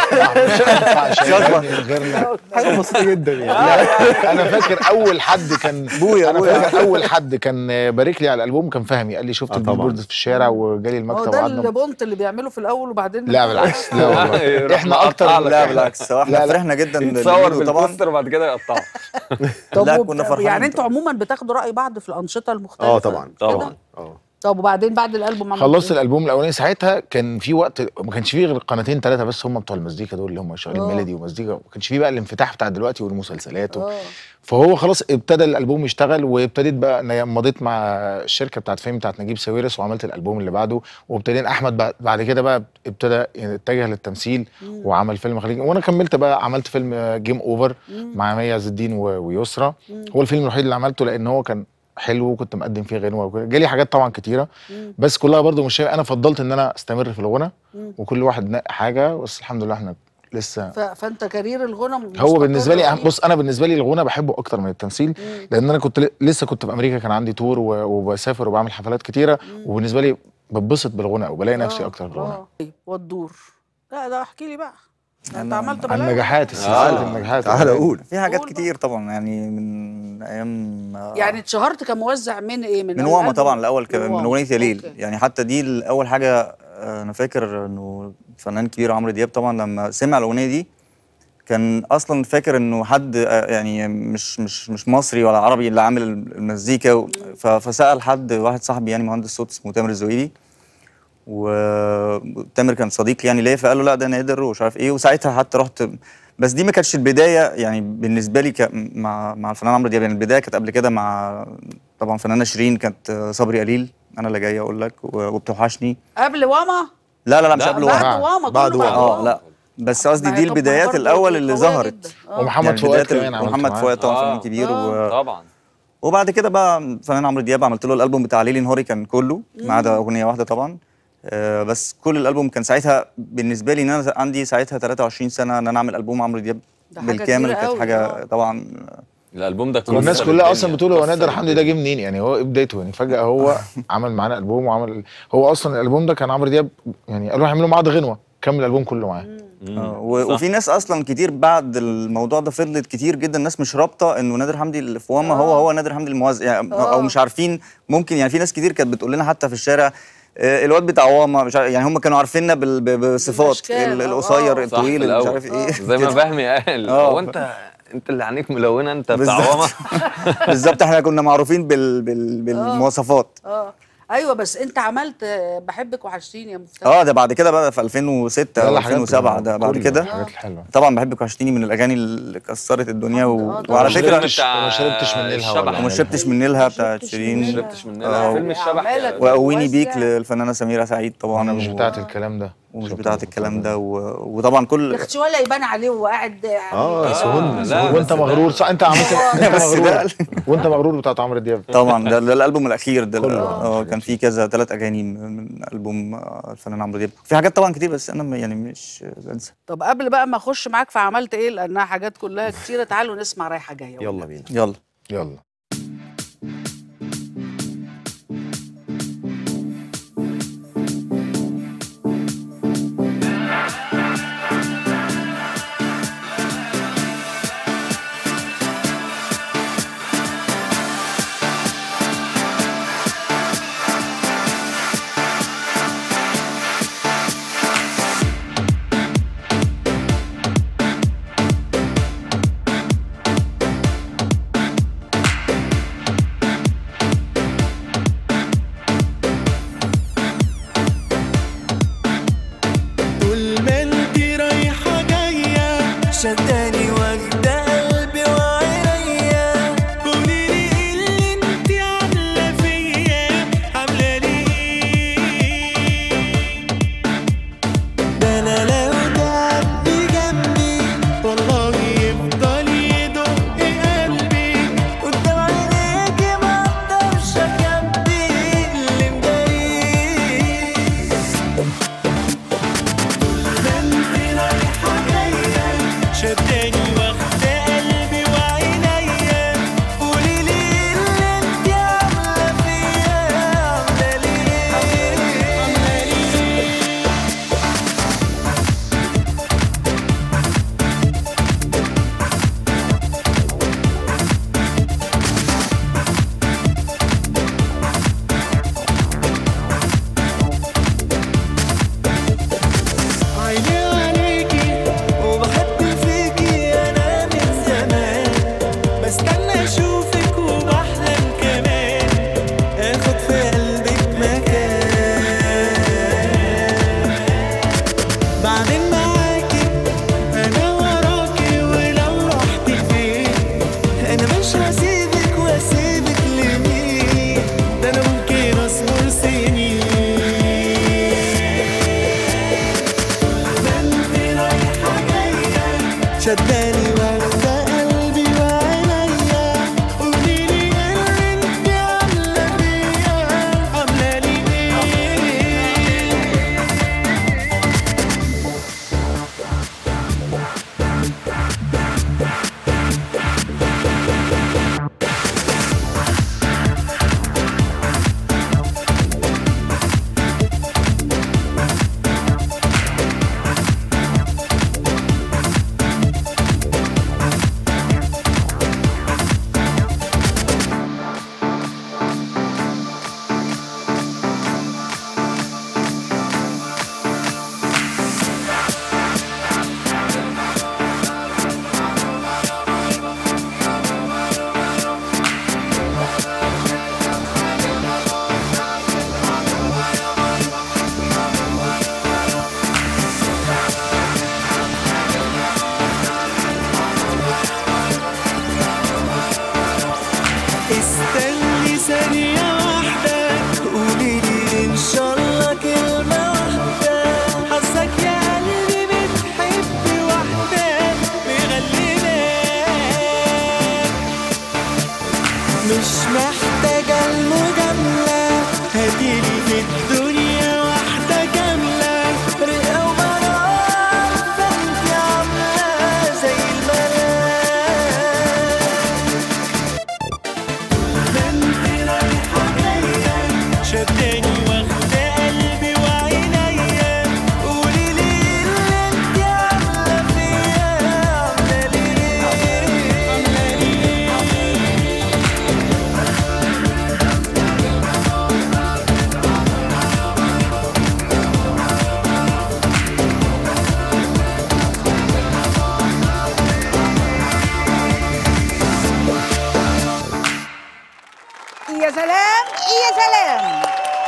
شجرة. غيرنا حاجه بسيطه جدا يعني انا فاكر اول حد كان بويا انا بويا. فاكر اول حد كان بارك لي على الالبوم كان فهمي قال لي شفت آه طبعاً. البيلبورد في الشارع وجالي هو المكتب ده وقعدنا البونت اللي بيعمله في الاول وبعدين لا بالعكس لا والله يروح احنا مقطع اكتر لك. لا بالعكس هو لا، احنا لا. فرحنا جدا يتصور بالفيديو طبعا بالبوستر وبعد كده يقطعه طب لا، وب- كنا فرحانين يعني انتوا طبعاً. عموما بتاخدوا راي بعض في الانشطه المختلفه اه طبعا طبعا اه طب وبعدين بعد الالبوم عملتوا خلصت إيه؟ الالبوم الاولاني ساعتها كان في وقت ما كانش فيه غير قناتين ثلاثه بس هم بتوع المزيكا دول اللي هم شغالين آه. ميلودي ومزيكا ما كانش فيه بقى الانفتاح بتاع دلوقتي والمسلسلات و... اه فهو خلاص ابتدى الالبوم يشتغل وابتديت بقى أنا مضيت مع الشركه بتاعت فيلم بتاعت نجيب ساويرس وعملت الالبوم اللي بعده وابتدينا احمد بعد- بعد كده بقى ابتدى يتجه للتمثيل وعمل فيلم خليجي وانا كملت بقى عملت فيلم جيم اوفر مع مي عز الدين و- ويسرا هو الفيلم الوحيد اللي عملته لان هو كان حلو وكنت مقدم فيه غنوه وكده جالي حاجات طبعا كتيره بس كلها برضو مش انا فضلت ان انا استمر في الغنى وكل واحد نقى حاجه بس الحمد لله احنا لسه ف... فانت كارير الغنى هو مستقر بالنسبه لي يعني؟ أهم- بص انا بالنسبه لي الغنى بحبه اكتر من التمثيل لان انا كنت ل- لسه كنت في امريكا كان عندي تور و- وبسافر وبعمل حفلات كتيره وبالنسبه لي بتبسط بالغنى وبلاقي نفسي آه، اكتر في الغنى آه. والدور لا ده احكي لي بقى انت أنا- عملت عن بلاوي. نجاحات سلسله آه. النجاحات تعالى قول في حاجات قول بقى. كتير طبعا يعني من ايام آه، يعني اتشهرت كموزع من ايه من من أول واما ألبوم؟ طبعا الاول ك- من واما. اغنيه يا ليل أوكي. يعني حتى دي ال- اول حاجه آه، انا فاكر انه الفنان الكبير عمرو دياب طبعا لما سمع الاغنيه دي كان اصلا فاكر انه حد آه، يعني مش مش مش مصري ولا عربي اللي عامل المزيكا و- ف- فسال حد واحد صاحبي يعني مهندس صوت اسمه تامر الزويلي وتامر كان صديق يعني ليا فقال له لا ده نادر ومش عارف ايه وساعتها حتى رحت بس دي ما كانتش البدايه يعني بالنسبه لي ك- مع مع الفنان عمرو دياب يعني البدايه كانت قبل كده مع طبعا فنانه شيرين كانت آه، صبري قليل انا اللي جاي اقول لك و- وبتوحشني قبل واما لا لا لا مش لا، قبل بعد واحد واما بعد كله واما. اه لا بس قصدي ما دي هي طب ما البدايات برضه الاول اللي قوية ظهرت جدا. آه. ومحمد يعني فؤاد بدايات كمان ال- عملت محمد معاه. فؤاد طبعا فنان آه. كبير آه. و... طبعا وبعد كده بقى الفنان عمرو دياب عملت له الالبوم بتاع ليلي نهاري كان كله ما عدا اغنيه واحده طبعا آه بس كل الالبوم كان ساعتها بالنسبه لي ان انا عندي ساعتها 23 سنه ان انا اعمل البوم عمرو دياب ده حاجة بالكامل كبيرة كانت قوي، حاجه آه. طبعا الالبوم ده والناس كسر كلها الدنيا، اصلا بتقول هو كسر نادر حمدي ده جه منين يعني هو ايه بدايته يعني فجاه هو عمل معانا البوم وعمل هو اصلا الالبوم ده كان عمرو دياب يعني قالوا هيعملوا معاه غنوه كمل الالبوم كله معاه مم. آه، و- صح. وفي ناس اصلا كتير بعد الموضوع ده فضلت كتير جدا الناس مش رابطه انه نادر حمدي اللي في واما هو هو نادر حمدي الموزع يعني آه. او مش عارفين ممكن يعني في ناس كتير كانت بتقول لنا حتى في الشارع آه، الواد بتاع واما مش عارف يعني هم كانوا عارفيننا بال- ب- بصفات بالأشكال، ال- آه. القصير صح، الطويل في اللي مش الأول. عارف ايه زي ما كده. فهمي قال آه. هو انت انت اللي عينيك ملونه انت بتاع بالظبط. واما بالظبط احنا كنا معروفين بال... بال... بالمواصفات اه ايوه بس انت عملت آه، بحبك وحشتيني يا مفتاح اه ده بعد كده بقى في 2006 لا، او لا، حاجات 2007 ده بعد كل كده الحاجات الحلوه طبعا بحبك وحشتيني من الاغاني اللي كسرت الدنيا و... آه، طبعاً. وعلى فكره مش- وما شربتش من نيلها ولا الشبح. وما شربتش من نيلها بتاعت شربتش شيرين من ما نيلها. شربتش آه. منها فيلم الشبح أعمالك يا- وقويني بيك موزع. للفنانه سميره سعيد طبعا انا مش و- بتاعت الكلام ده ومش شربت بتاعت من الكلام ده و... وطبعا يا كل اختي ولا يبان عليه وهو قاعد يعني اه سهون لا، وانت بس ده- مغرور صح انت عملت انت بس مغرور ده- وانت مغرور بتاعت عمرو دياب طبعا ده, ده الالبوم الاخير ده كله. اه كان فيه كذا ثلاث اغاني من من البوم آه، الفنان عمرو دياب في حاجات طبعا كتير بس انا م- يعني مش بنسى طب قبل بقى ما اخش معاك فعملت ايه لانها حاجات كلها كتيره تعالوا نسمع رايحه جايه يلا بينا يلا يلا Thank قوليلي في الدنيا واحدة كاملة رئة ومرار فانت عاملة زي الملاك بنت رايحة جاية شداني واخدة قلبي وعينيا قوليلي اللي انت عاملة فيا عاملة ليه عاملة ليه يا سلام يا سلام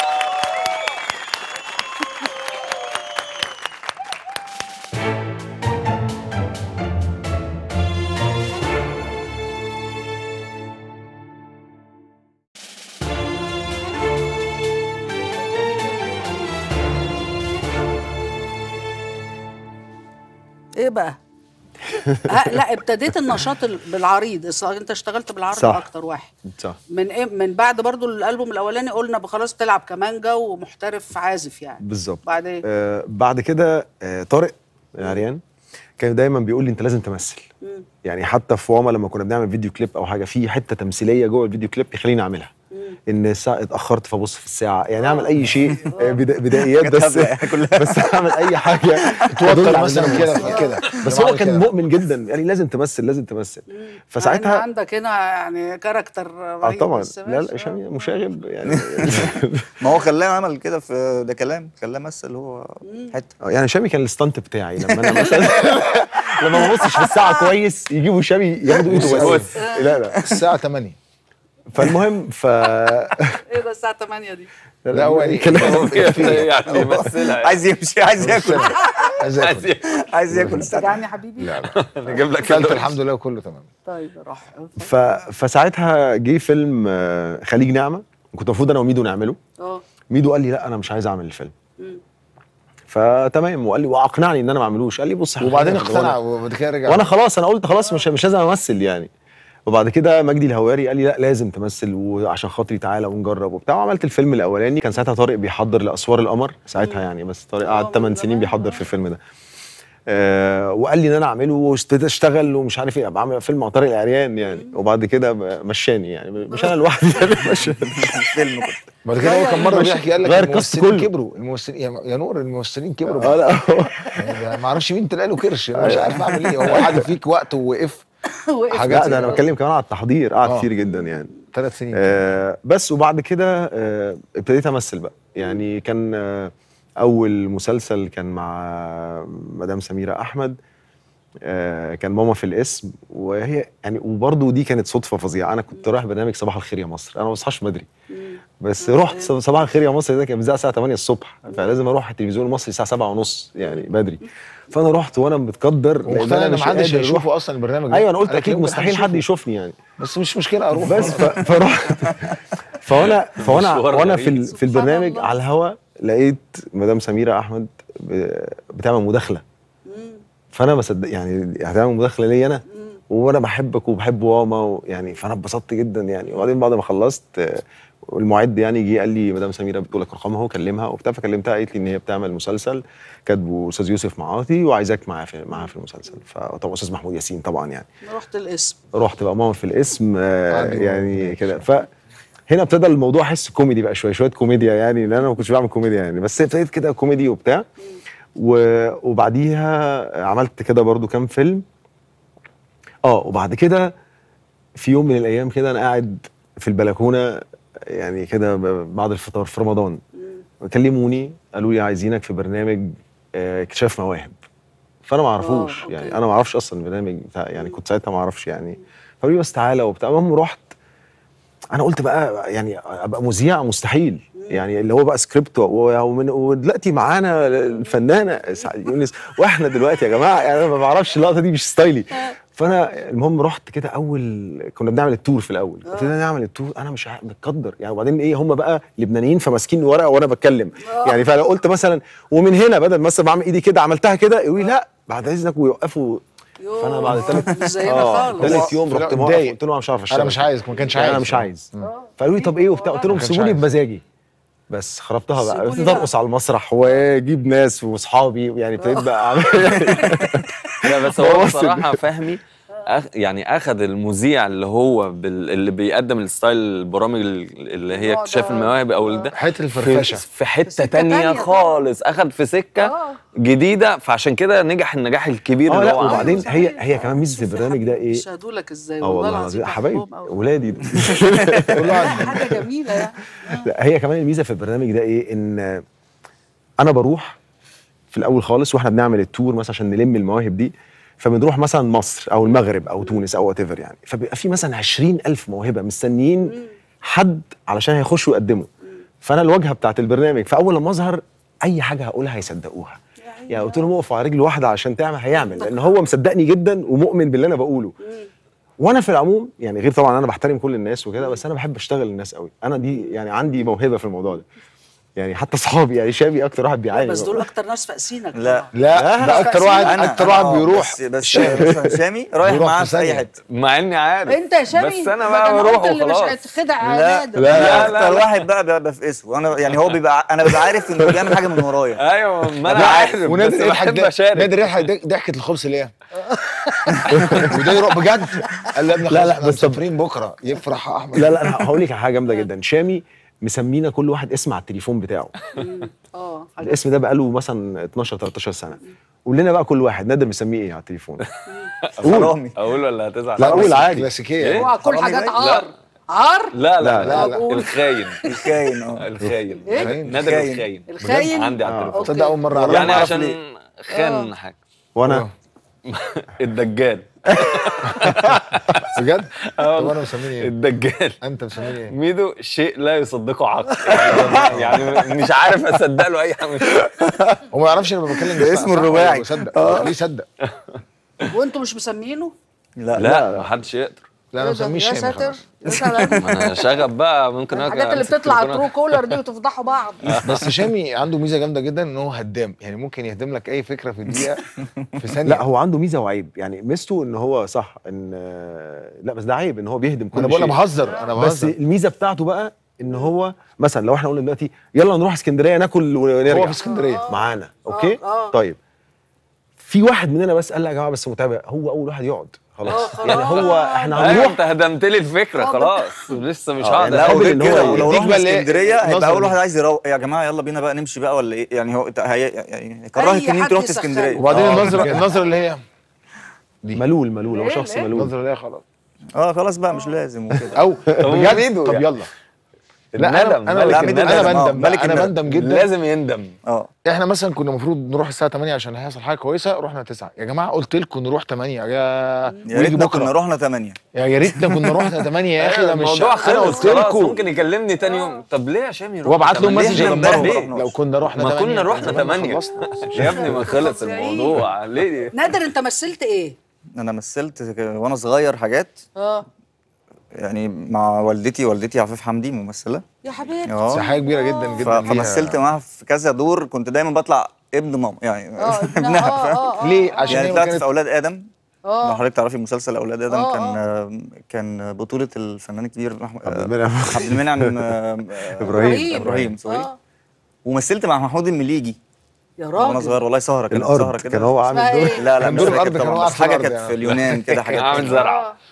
ايه بقى؟ ها لا ابتديت النشاط ال- بالعريض الص- انت اشتغلت بالعرض صح. اكتر واحد صح من إيه من بعد برضو الالبوم الاولاني قلنا خلاص تلعب كمانجا ومحترف عازف يعني بالظبط بعدين آه بعد كده آه طارق عريان كان دايما بيقول لي انت لازم تمثل يعني حتى في واما لما كنا بنعمل فيديو كليب او حاجه في حته تمثيليه جوه الفيديو كليب يخليني اعملها ان الساعه اتاخرت فابص في الساعه يعني اعمل اي شيء آه، بدا- بدائيات حاجات بس هبلة كلها. بس اعمل اي حاجه تدل توتر على مثلا إن أنا كده ممثل. كده بس لما هو عمل كان كده. مؤمن جدا يعني لازم تمثل لازم تمثل فساعتها فساعتها عندك هنا يعني كاركتر اه رهيب طبعا بس لا ماشي. لا شامي مشاغب يعني ما هو خلاه عمل كده في ده كلام خلاه مثل هو حته آه، يعني شامي كان الستانت بتاعي لما انا مثلا لما ما ببصش في الساعه كويس يجيبوا شامي ياخدوا ايده بس لا لا الساعه 8 فالمهم ف ايه ده الساعه 8 دي لا هو يعني كلام يعني يمثلها عايز يمشي عايز ياكل عايز عايز آكل. عايز ياكل الساعه يعني يا حبيبي لا لا نجيب لك اكلت سندوتش. الحمد لله وكله تمام طيب روح ف... فساعتها جه فيلم آه، خليج نعمه كنت المفروض انا وميدو نعمله اه ميدو قال لي لا انا مش عايز اعمل الفيلم فتمام وقال لي واقنعني ان انا ما اعملوش قال لي بص وبعدين هخليك اقتنع وأنا- وبعد كده رجع وانا خلاص انا قلت خلاص مش مش لازم امثل يعني وبعد كده مجدي الهواري قال لي لا لازم تمثل وعشان خاطري تعالى ونجرب وبتاع وعملت الفيلم الاولاني كان ساعتها طارق بيحضر لاسوار القمر ساعتها يعني بس طارق آه، قعد من 8 زمان، سنين بيحضر في الفيلم ده آه وقال لي ان انا اعمله وابتديت اشتغل ومش عارف ايه بعمل فيلم مع طارق العريان يعني وبعد كده ب- مشاني يعني مش انا لوحدي يعني مشاني فيلم كنت بعد كده هو كان مره مش- بيحكي قال لك غير الكاست الممثلين كله. كبروا الممثلين يا يا نور الممثلين كبروا اه لا يعني ما اعرفش مين طلع له كرش انا مش عارف اعمل ايه هو قعد فيك وقت ووقف وقف حاجات لا ده انا بتكلم كمان على التحضير قعد آه. كتير جدا يعني ثلاث سنين آه بس وبعد كده آه ابتديت امثل بقى يعني كان آه اول مسلسل كان مع مدام سميره احمد آه كان ماما في الاسم وهي يعني وبرضه دي كانت صدفه فظيعه انا كنت رايح برنامج صباح الخير يا مصر انا ما بصحاش بدري بس رحت ص- صباح الخير يا مصر ده كان بيذاع الساعه 8 الصبح فلازم اروح التلفزيون المصري الساعه 7 ونص يعني بدري فانا رحت وانا متقدر لان ومقتنع انا ان مش محدش قادر اروح هيشوفه اصلا البرنامج ده ايوه انا قلت قال لك اكيد يمكن مستحيل حد يشوفه. يشوفني يعني بس مش مشكله اروح بس ف... فرحت فانا فانا مشوار وانا في غريب. ال... في سبحان البرنامج الله. على الهوا لقيت مدام سميره احمد ب... بتعمل مداخله فانا بصدق يعني هتعمل مداخله ليا انا وانا بحبك وبحب واما و... يعني فانا اتبسطت جدا يعني وبعدين بعد ما خلصت آه، المعد يعني جه قال لي مدام سميره بتقول لك رقمها وكلمها وبتاع فكلمتها قالت لي ان هي بتعمل مسلسل كاتبه استاذ يوسف معاطي وعايزاك معاها في معاها في المسلسل فطبعا استاذ محمود ياسين طبعا يعني رحت الاسم رحت بقى ماما في الاسم آه عندي يعني كده ف هنا ابتدى الموضوع احس كوميدي بقى شويه شويه كوميديا يعني لان انا ما كنتش بعمل كوميديا يعني بس ابتديت كده كوميدي وبتاع و... وبعديها عملت كده برضو كام فيلم اه وبعد كده في يوم من الايام كده انا قاعد في البلكونه يعني كده ب- بعد الفطار في رمضان كلموني قالوا لي عايزينك في برنامج آه، اكتشاف مواهب فانا ما اعرفوش أوكي. يعني انا ما اعرفش اصلا البرنامج بتاع يعني كنت ساعتها ما اعرفش يعني فقالوا لي بس تعالى وبتاع المهم رحت انا قلت بقى يعني ابقى مذيع مستحيل يعني اللي هو بقى سكريبت و- ومن ودلوقتي معانا الفنانه سعاد يونس واحنا دلوقتي يا جماعه يعني انا ما بعرفش اللقطه دي مش ستايلي فانا المهم رحت كده اول كنا بنعمل التور في الاول ابتدينا نعمل التور انا مش عارف- متقدر يعني وبعدين ايه هم بقى لبنانيين فماسكين ورقه وانا بتكلم يعني فانا قلت مثلا ومن هنا بدل مثلا بعمل ايدي كده عملتها كده يقولوا لي لا بعد اذنك ويوقفوا فانا بعد ثالث مش زينا اه خالص ثالث يوم لا، رحت موقف متضايق. قلت له انا مش عارف اشتغل انا مش عايز ما كانش يعني عايز انا مش عايز فقالوا لي طب ايه وبتاع قلت لهم ما كانش سيبوني عايز. بمزاجي بس خربتها بقى سيبوني ابتديت بقى. ارقص على المسرح واجيب ناس واصحابي يعني ابتديت بقى اعمل لا بس هو هو وصل. بصراحه فهمي أخ يعني اخذ المذيع اللي هو بال... اللي بيقدم الستايل البرامج اللي هي النوع اكتشاف ده. المواهب او ده حته في, الفرفشه في حته سكة تانية تانية طبعاً. خالص اخذ في سكه آه. جديده فعشان كده نجح النجاح الكبير اه اللي لا هو عمله وبعدين صحيح. هي هي كمان ميزه شوف البرنامج ده ايه يشهدوا لك ازاي اه والله العظيم حبايب بحبهم أوي. ولادي حاجه جميله يعني لا هي كمان الميزه في البرنامج ده ايه ان انا بروح في الاول خالص واحنا بنعمل التور مثلا عشان نلم المواهب دي فبنروح مثلا مصر او المغرب او تونس او وات يعني فبيبقى في مثلا 20 الف موهبه مستنيين حد علشان هيخشوا يقدموا فانا الواجهه بتاعت البرنامج فاول لما اظهر اي حاجه هقولها هيصدقوها يعني قلت لهم اقفوا على رجل واحده عشان تعمل هيعمل لان هو مصدقني جدا ومؤمن باللي انا بقوله وانا في العموم يعني غير طبعا انا بحترم كل الناس وكده بس انا بحب اشتغل الناس قوي انا دي يعني عندي موهبه في الموضوع ده يعني حتى اصحابي يعني شامي اكتر واحد بيعاني بس دول اكتر ناس فاقسينك لا. طبعاً. لا ده اكتر واحد اكتر واحد آه، بيروح بس بس مثلا شامي رايح بيروح معاه في في اي ثانية. حته مع اني عارف انت يا شامي بس انا ما بقى أنا بروح قلت اللي مش وخلاص هيتخدع لا نادر. لا, لا، اكتر لا. واحد بقى بفقسه وانا يعني هو بيبقى انا ببقى عارف انه بيعمل حاجه من ورايا ايوه ما انا لا، عارف بس ونادر يضحك بحب ده- اشارك نادر يضحك ضح- ضحكه الخبز ليه؟ وده يروح بجد قال لي يا ابني لا، خلاص لا، احنا بس طب- مسافرين بكره يفرح يا احمد لا لا انا هقول لك على حاجه جامده جدا شامي مسمينا كل واحد اسم على التليفون بتاعه اه الاسم ده بقاله مثلا 12 13 سنه قول لنا بقى كل واحد نادر مسميه ايه على التليفون حرامي اقول ولا هتزعل لا، قول بس عادي. كلاسيكيه إيه؟ اوعى كل حرامي حاجات باين؟ عار عار لا لا لا، لا, لا. لا. الخاين الكاين اه الخاين إيه؟ نادر الخاين. الخاين الخاين؟ بجد عندي على آه. التليفون تصدق اول مره أعرف. يعني أعرف عشان ليه. خان حاجه وانا الدجال بجد؟ آه طب والله. انا مسميني ايه؟ الدجال انت مسميني ايه؟ ميدو شيء لا يصدقه عقل يعني, يعني مش عارف اصدق له اي حاجه هو ما يعرفش انا بتكلم ده اسمه الرباعي. صدق ليه صدق؟ وانتوا مش مسمينه؟ لا لا ما حدش يقدر لا انا إيه ده؟ مسميه يا شامي ساتر خلاص يا سلام ما انا شغب بقى ممكن الحاجات اللي أمسك بتطلع التليفون. ترو كولر دي وتفضحوا بعض بس شامي عنده ميزه جامده جدا ان هو هدام يعني ممكن يهدم لك اي فكره في دقيقه في ثانيه لا هو عنده ميزه وعيب يعني ميزته ان هو صح ان لا بس ده عيب ان هو بيهدم كل انا بقول انا شيء. بهزر انا بس بهزر الميزه بتاعته بقى ان هو مثلا لو احنا قلنا دلوقتي يلا نروح اسكندريه ناكل ونرجع هو في اسكندريه معانا اوكي آه. طيب في واحد مننا بس قال لا يا جماعه بس متابع هو اول واحد يقعد آه، خلاص خلاص. يعني هو احنا ايوه هنروح انت هدمت لي الفكره آه، خلاص لسه مش آه، هقدر لا قابل وغير إن هو كده ولو يديك رحنا بقى اللي- اسكندريه هيبقى النظرة اول دي. واحد عايز يروق يا جماعه يلا بينا بقى نمشي بقى ولا ايه يعني هو هي يعني يكرهك ان حد انت رحت يسخن. اسكندريه وبعدين آه، النظره كده. النظره اللي هي ملول ملول هو ليه؟ شخص ليه؟ ملول النظره اللي هي خلاص اه خلاص بقى مش لازم وكده او هو بجد ميدو طب يعني. يلا لا الندم، انا انا ملك لكن الندم. انا آه، بندم ملك بقى، انا الندم. بندم جدا لازم يندم اه احنا مثلا كنا المفروض نروح الساعه 8 عشان هيحصل حاجه كويسه رحنا 9 يا جماعه قلت لكم نروح 8 يا يا ونيجي ريتنا بكرة. كنا رحنا 8 يا يا ريتنا كنا رحنا 8 يا اخي ده مش الموضوع انا خلص قلت خلاص لكم ممكن يكلمني تاني يوم طب ليه يا شامي وابعت لهم ليه مسج إحنا امبارح ادمرهم ما لو كنا رحنا ما 8 كنا رحنا زمان 8 خلصنا. يا ابني ما خلص طبيعي. الموضوع ليه نادر انت مثلت ايه؟ انا مثلت ك- وانا صغير حاجات اه يعني مع والدتي والدتي عفيف حمدي ممثله يا حبيبي اه دي حاجه كبيره جدا ف- جدا ليها. فمثلت معاها في كذا دور كنت دايما بطلع ابن ماما يعني اه ابنها ابنها اه فاهم اه اه ليه عشان يعني هي طلعت كانت في اولاد ادم لو اه حضرتك تعرفي مسلسل اولاد ادم آه، كان آه، كان بطوله الفنان الكبير أحمد- عبد آه، المنعم. عبد المنعم آه، آه، إبراهيم. ابراهيم سوري آه. ومثلت مع محمود المليجي يا وانا راجل صغير والله سهره كانت سهره الارض كده كان هو عامل اسمها دور ايه؟ لا لا كان مش دور فاكر الأرض كان طبعاً، هو بس قاعد في حاجه الأرض كانت يعني. في اليونان كده حاجات عامل كده. زرعه آه.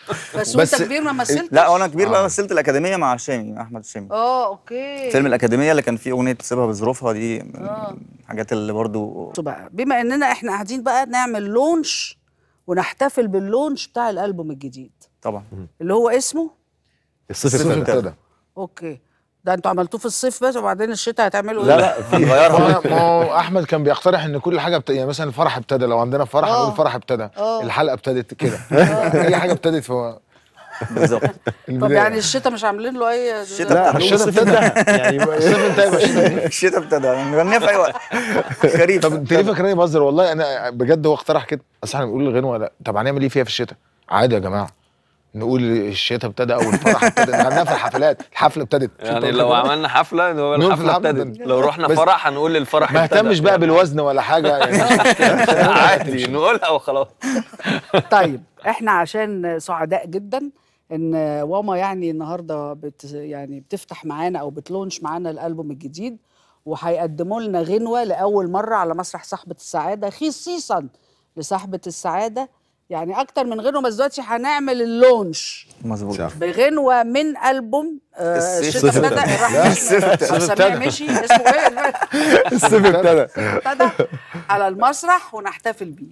بس وانت بس- كبير ما مثلتش لا وانا كبير بقى آه. مثلت الاكاديميه مع الشامي مع احمد الشامي اه اوكي فيلم الاكاديميه اللي كان فيه اغنيه سيبها بظروفها دي من آه. الحاجات اللي برضو بصوا بقى بما اننا احنا قاعدين بقى نعمل لونش ونحتفل باللونش بتاع الالبوم الجديد طبعا اللي هو اسمه الصيف الصيف ابتدى ابتدى اوكي ده انتوا عملتوه في الصيف بس وبعدين الشتاء هتعملوا لا ايه؟ لا في هنغيرها ما هو احمد كان بيقترح ان كل حاجه بت... يعني مثلا الفرح ابتدى لو عندنا فرح آه. نقول الفرح ابتدى آه. الحلقه ابتدت كده اي حاجه ابتدت في بالظبط طب البداية. يعني الشتاء مش عاملين له اي الشتاء لا ابتدى. هنقول الصيف انتهى يعني الصيف انتهى يبقى الشتاء الشتاء ابتدى نغنيها في اي وقت خريف طب انت ليه فاكرني بهزر والله انا بجد هو اقترح كده اصل احنا بنقول الغنوه لا طب هنعمل ايه فيها في الشتاء عادي يا جماعه نقول الشتاء ابتدى او الفرح ابتدى غناها في الحفلات الحفله ابتدت يعني لو عملنا حفله ان هو نقول الحفله الحفلة ابتدت ابتدت. لو رحنا بس- فرح هنقول الفرح ما ابتدى. اهتمش بقى بالوزن ولا حاجه يعني عادي نقولها وخلاص طيب احنا عشان سعداء جدا ان واما يعني النهارده بت يعني بتفتح معانا او بتلونش معانا الالبوم الجديد وهيقدموا لنا غنوه لاول مره على مسرح صاحبه السعاده خصيصا لصاحبه السعاده يعني اكتر من غنوه بس دلوقتي هنعمل اللونش مظبوط صح. بغنوه من البوم آه الصيف الشتاء ابتدى. ابتدى لا، الرحمن الصيف ابتدى. سميع مشي اسمه ايه الصيف ابتدى ابتدى على المسرح ونحتفل بيه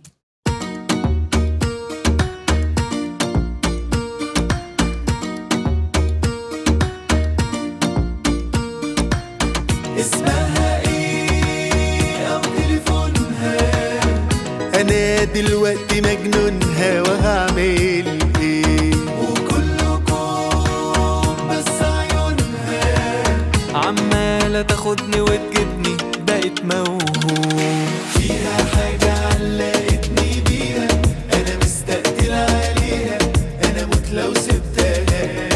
اسمها ايه او تليفونها انا دلوقتي مجنونها وهعمل ايه وكلكم بس عيونها عمالة تاخدني وتجيبني بقيت موهوم فيها حاجة علقتني بيها انا مستقتل عليها انا موت لو سبتها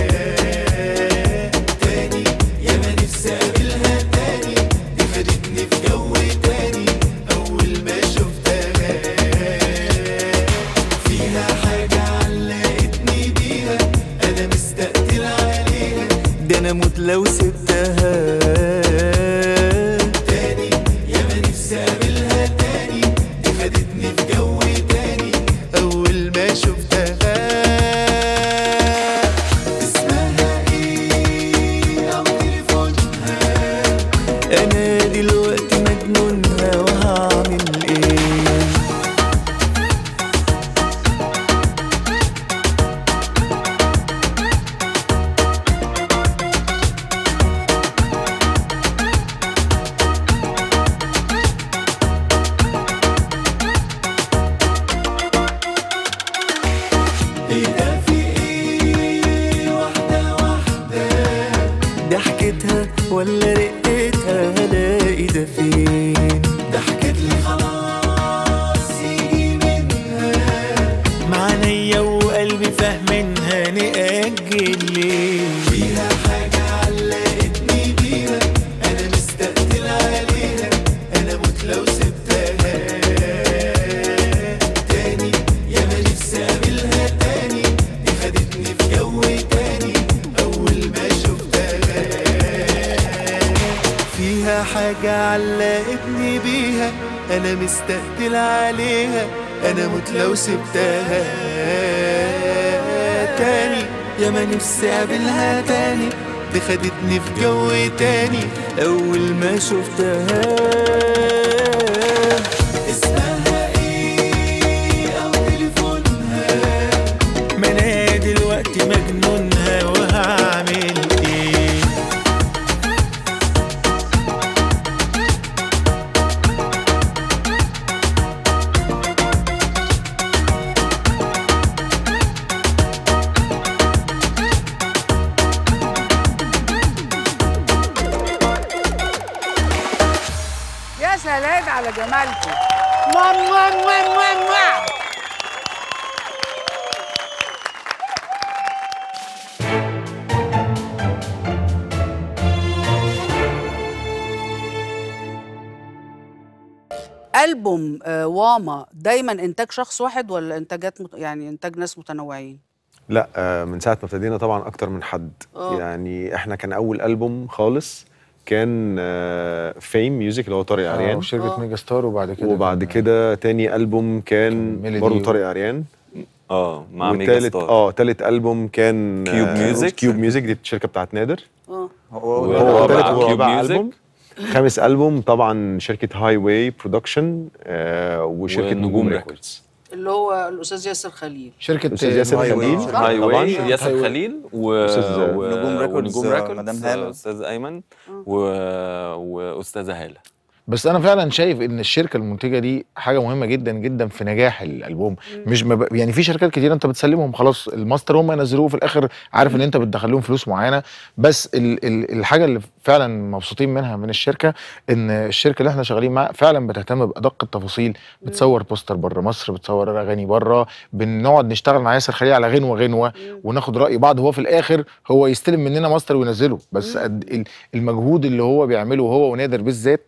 تاني يا ما نفسي اقابلها تاني دي خدتني في جو تاني اول ما شفتها فيها حاجة علقتني بيها انا مستقتل عليها ده انا موت لو سبتها تاني يا ما نفسي اقابلها تاني دي خدتني في جو تاني اول ما شفتها اسمها ايه او تليفونها انا دلوقتي مجنونها وهعمل ايه ايه ده في ايه واحدة واحدة ضحكتها ولا رقتها هلاقي ده فين ضحكت لي خلاص يجي منها معنيا وقلبي فاهمينها نأجل ليه فيها حاجة علقتني بيها أنا مستقتل عليها أنا موت لو سبتها تاني يا ما نفسي اقابلها تاني دي خدتني في جو تاني اول ما شفتها فيها حاجة علقتني بيها انا مستقتل عليها انا موت لو سبتها تاني يا ما نفسي اقابلها تاني دي خدتني في جو تاني اول ما شفتها اسمها ايه او تليفونها ما انا دلوقتي مجنونها وهعمل ايه يا سلام على جمالكم موا موا موا موا موا ألبوم آه، واما دايما إنتاج شخص واحد ولا إنتاجات مت... يعني إنتاج ناس متنوعين؟ لا آه، من ساعه ما ابتدينا طبعا اكتر من حد آه. يعني احنا كان اول البوم خالص كان فيم ميوزك اللي هو طارق آه، عريان وشركه آه. ميجا ستار وبعد كده وبعد كان- كده تاني البوم كان كان ميلودي برضه و- طارق عريان اه مع ميجا والتالت ستار اه تالت البوم كان كيوب آه، ميوزك. كيوب ميوزك دي الشركه بتاعت نادر اه هو هو هو رابع تالت كيوب ورابع ميوزك. البوم خامس البوم طبعا شركه هاي واي برودكشن وشركه ونجوم نجوم ريكوردز. ريكوردز اللي هو الأستاذ ياسر خليل شركه أستاذ ياسر هاي خليل. واي. هاي طبعاً. واي ياسر هاي واي. خليل و... أستاذ- و... نجوم ريكوردز، ونجوم آه، ريكوردز مدام هالة. استاذ ايمن و... واستاذه هاله بس انا فعلا شايف ان الشركه المنتجه دي حاجه مهمه جدا جدا في نجاح الالبوم مش مب... يعني في شركات كتير انت بتسلمهم خلاص الماستر هم ينزلوه في الاخر عارف ان انت بتدخل لهم فلوس معينه بس ال... ال... الحاجه اللي فعلا مبسوطين منها من الشركه ان الشركه اللي احنا شغالين معاها فعلا بتهتم بادق التفاصيل بتصور بوستر بره مصر بتصور اغاني بره بنقعد نشتغل مع ياسر خليل على غنوه غنوه وناخد راي بعض هو في الاخر هو يستلم مننا ماستر وينزله بس قد ال- المجهود اللي هو بيعمله هو ونادر بالذات عشان برضه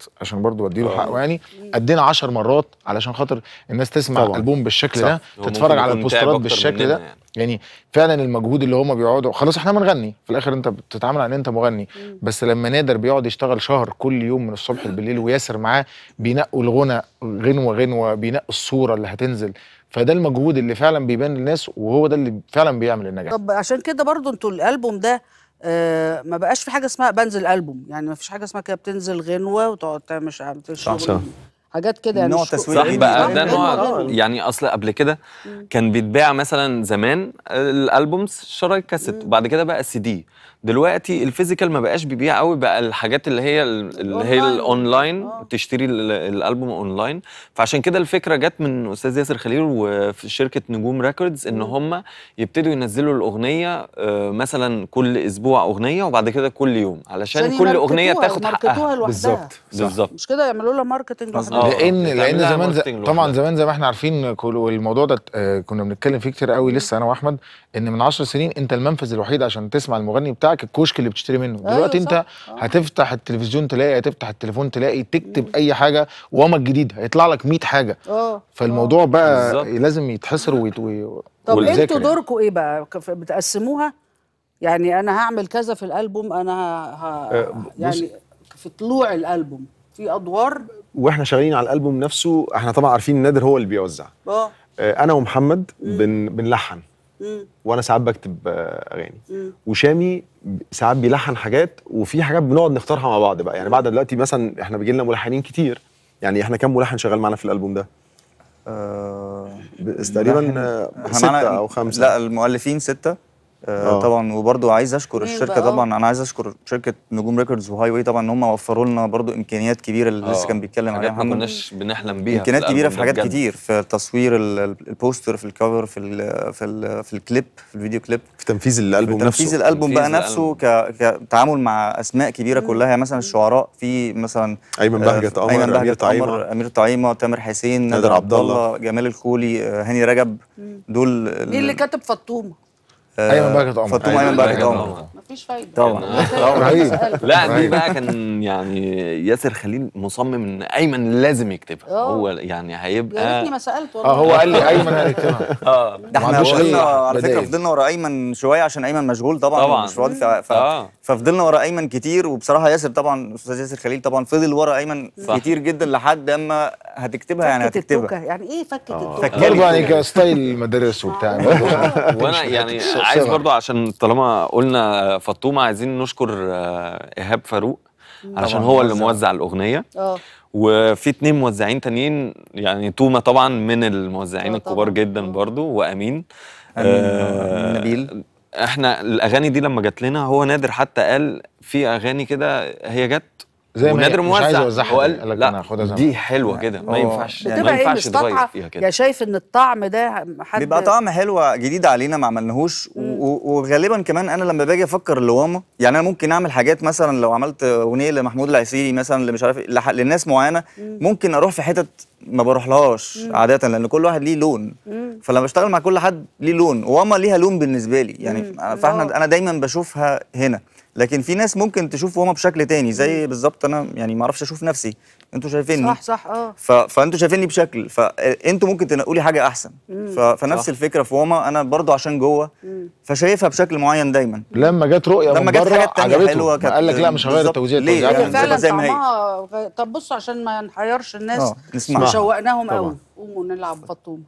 برضو بديله حقه يعني ادينا 10 مرات علشان خاطر الناس تسمع طبعاً. البوم بالشكل صح. ده هو تتفرج ممكن على يكون البوسترات تعب أكتر بالشكل مننا ده يعني. يعني فعلا المجهود اللي هما بيقعدوا خلاص احنا بنغني في الاخر انت بتتعامل عن انت مغني بس لما نادر بيقعد يشتغل شهر كل يوم من الصبح بالليل وياسر معاه بينقوا الغنى غنوه غنوه بينقوا الصوره اللي هتنزل فده المجهود اللي فعلا بيبان للناس وهو ده اللي فعلا بيعمل النجاح طب عشان كده برضو انتوا الالبوم ده آه ما بقاش في حاجه اسمها بنزل البوم يعني ما فيش حاجه اسمها كده بتنزل غنوه وتقعد تعمل مش عارف صح. شغل حاجات كده يعني نوع الشو- تسويق صح جديد. بقى ده آه، نوع آه. يعني اصل قبل كده كان بيتباع مثلا زمان الالبومز شرايط كاسيت وبعد كده بقى السي دي دلوقتي الفيزيكال ما بقاش بيبيع قوي بقى الحاجات اللي هي ال- اللي هي الأونلاين. الاونلاين آه. تشتري ال- الالبوم اونلاين فعشان كده الفكره جت من استاذ ياسر خليل وفي شركه نجوم ريكوردز ان هم يبتدوا ينزلوا الاغنيه آه، مثلا كل اسبوع اغنيه وبعد كده كل يوم علشان عشان كل اغنيه يماركتوها- تاخد يماركتوها حقها لوحدها بالظبط صح. بالظبط مش كده يعملوا لها ماركتنج آه. لوحدها لان تعمل لان لها زمان ز... ماركتينج طبعا لوحدها. زمان زي ما احنا عارفين كل- والموضوع ده آه، كنا بنتكلم فيه كتير قوي لسه انا واحمد ان من 10 سنين انت المنفذ الوحيد عشان تسمع المغني بتاعك الكشك اللي بتشتري منه أيوة دلوقتي صح. انت آه. هتفتح التلفزيون تلاقي هتفتح التليفون تلاقي تكتب اي حاجه واما الجديد هيطلع لك 100 حاجه اه فالموضوع بقى بالظبط. لازم يتحصر ويت... وي... طب ويتذاكر انتوا يعني. دوركم ايه بقى كف- بتقسموها يعني انا هعمل كذا في الالبوم انا ه... ه... آه، بص- يعني في طلوع الالبوم في ادوار واحنا شغالين على الالبوم نفسه احنا طبعا عارفين نادر هو اللي بيوزع اه آه، انا ومحمد بن بنلحن مم. وانا ساعات بكتب آه، اغاني مم. وشامي ب- ساعات بيلحن حاجات وفي حاجات بنقعد نختارها مع بعض بقى يعني بعد دلوقتي مثلا احنا بيجي لنا ملحنين كتير يعني احنا كام ملحن شغال معانا في الالبوم ده آه، بس تقريبا ملحن. آه، إحنا ستة معانا- او خمسة لا المؤلفين ستة آه آه. طبعا وبرضو عايز اشكر مين الشركه بقى؟ طبعا انا عايز اشكر شركه نجوم ريكوردز وهاي واي طبعا ان هم وفروا لنا برضو امكانيات كبيره اللي لسه آه. كان بيتكلم عليها حاجات ما محمد كناش بنحلم بيها امكانيات كبيره في حاجات كتير كتير في تصوير ال- ال- البوستر في الكفر في ال في ال في الكليب في الفيديو كليب في تنفيذ الالبوم في تنفيذ نفسه الالبوم بقى تنفيذ نفسه ك- كتعامل مع اسماء كبيره كلها يعني مثلا الشعراء في مثلا ايمن آه، بهجت قمر ايمن امير بهجت طعيمه قمر امير طعيمه تامر حسين نادر نادر عبد عبد الله. الله جمال الخولي آه، هاني رجب دول مين اللي كاتب فطومه آه، أيمن بهجت قمر. فاطمه ايمن بهجت قمر مفيش فايده طبعا رهيب. لا دي رهيب. بقى كان يعني ياسر خليل مصمم ان ايمن لازم يكتبها آه. هو يعني يا هيبقى ريتني ما سالت والله اه هو قال لي ايمن قال يكتبها اه ده ما احنا عندوش أي فضلنا على فكره بدايل. فضلنا ورا ايمن شويه عشان ايمن مشغول طبعا طبعاً. مش فاضي ف... ف... آه. ففضلنا ورا ايمن كتير وبصراحه ياسر طبعا استاذ ياسر خليل طبعا فضل ورا ايمن صح. كتير جدا لحد اما هتكتبها يعني فكت التوكه هتكتبها يعني ايه فكت التوكه فكت برضه يعني التوكة. كستايل المدارس وبتاع وانا يعني الشغل. عايز برضو عشان طالما قلنا فطومه عايزين نشكر آه، ايهاب فاروق علشان طبعاً هو اللي موزع. موزع الاغنيه اه وفي اتنين موزعين تانيين يعني تومه طبعا من الموزعين آه الكبار طبعاً. جدا آه. برضو وامين أمين، آه، نبيل. احنا الاغاني دي لما جات لنا هو نادر حتى قال في اغاني كده هي جت زي ما هي، ونادر مش موزع عايز يوزعها هو تاني. قال قال لك لا أنا هاخدها زي ما دي هي. حلوه كده ما هو ينفعش يعني بتبقى ما ايه ينفعش تغير مستطعه فيها كده يا شايف ان الطعم ده حد بيبقى طعم حلو جديد علينا ما عملناهوش و- و- وغالبا كمان انا لما باجي افكر لواما يعني انا ممكن اعمل حاجات مثلا لو عملت اغنيه لمحمود العسيري مثلا اللي مش عارف إيه، لح- للناس معينه ممكن اروح في حتت ما بروحلهاش عاده لان كل واحد ليه لون فلما بشتغل مع كل حد ليه لون واما ليها لون بالنسبه لي يعني مم. فاحنا آه. انا دايما بشوفها هنا لكن في ناس ممكن تشوف واما بشكل تاني زي بالظبط انا يعني ما اعرفش اشوف نفسي انتوا شايفيني صح صح اه ف... فانتوا شايفيني بشكل فانتوا ممكن تنقوا لي حاجه احسن ف... فنفس صح. الفكره في وما انا برضو عشان جوه فشايفها بشكل معين دايما لما جت رؤيه لما من جت بره حاجات تانية عجبته حلوة ما كانت قال لك لا مش هغير بالظبط. التوزيع ليه؟ التوزيع يعني هي كان فعلا فعلا زي ما هي. طعمها غ- طب بصوا عشان ما نحيرش الناس اه نسمعها شوقناهم طبعاً. قوي قوموا نلعب فطوم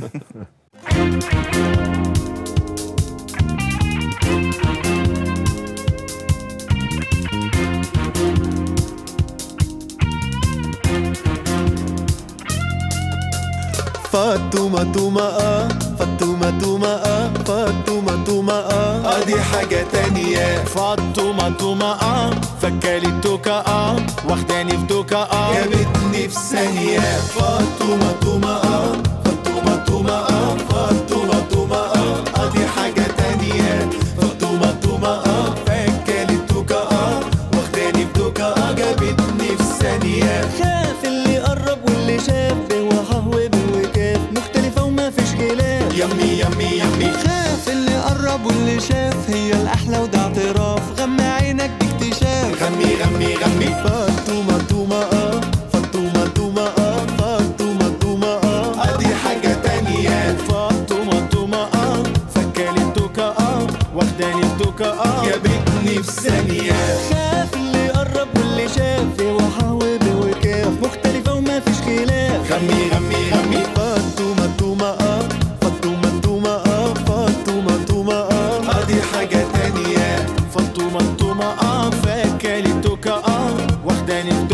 فاطمة تومة اه فاطمة تومة اه فاطمة تومة اه اه دي حاجة تانية فاطمة تومة اه فكالي التوكة اه واخداني في دوكة اه جابتني في ثانية فاطمة تومة اه فاطمة تومة اه فاطمة تومة اه اه دي حاجة تانية فاطمة تومة اه فكالي التوكة اه واخداني في دوكة اه جابتني في ثانية خاف اللي قرب واللي شاف بوحه وبوكاف مختلفة وما فيش خلاف يمي يمي يمي خاف اللي قرب واللي شاف هي الأحلى وده اعتراف غمى عينك باكتشاف غمي غمي غمي فاطمة تومة اه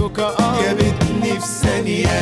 فاتوكا اه جابتني في ثانية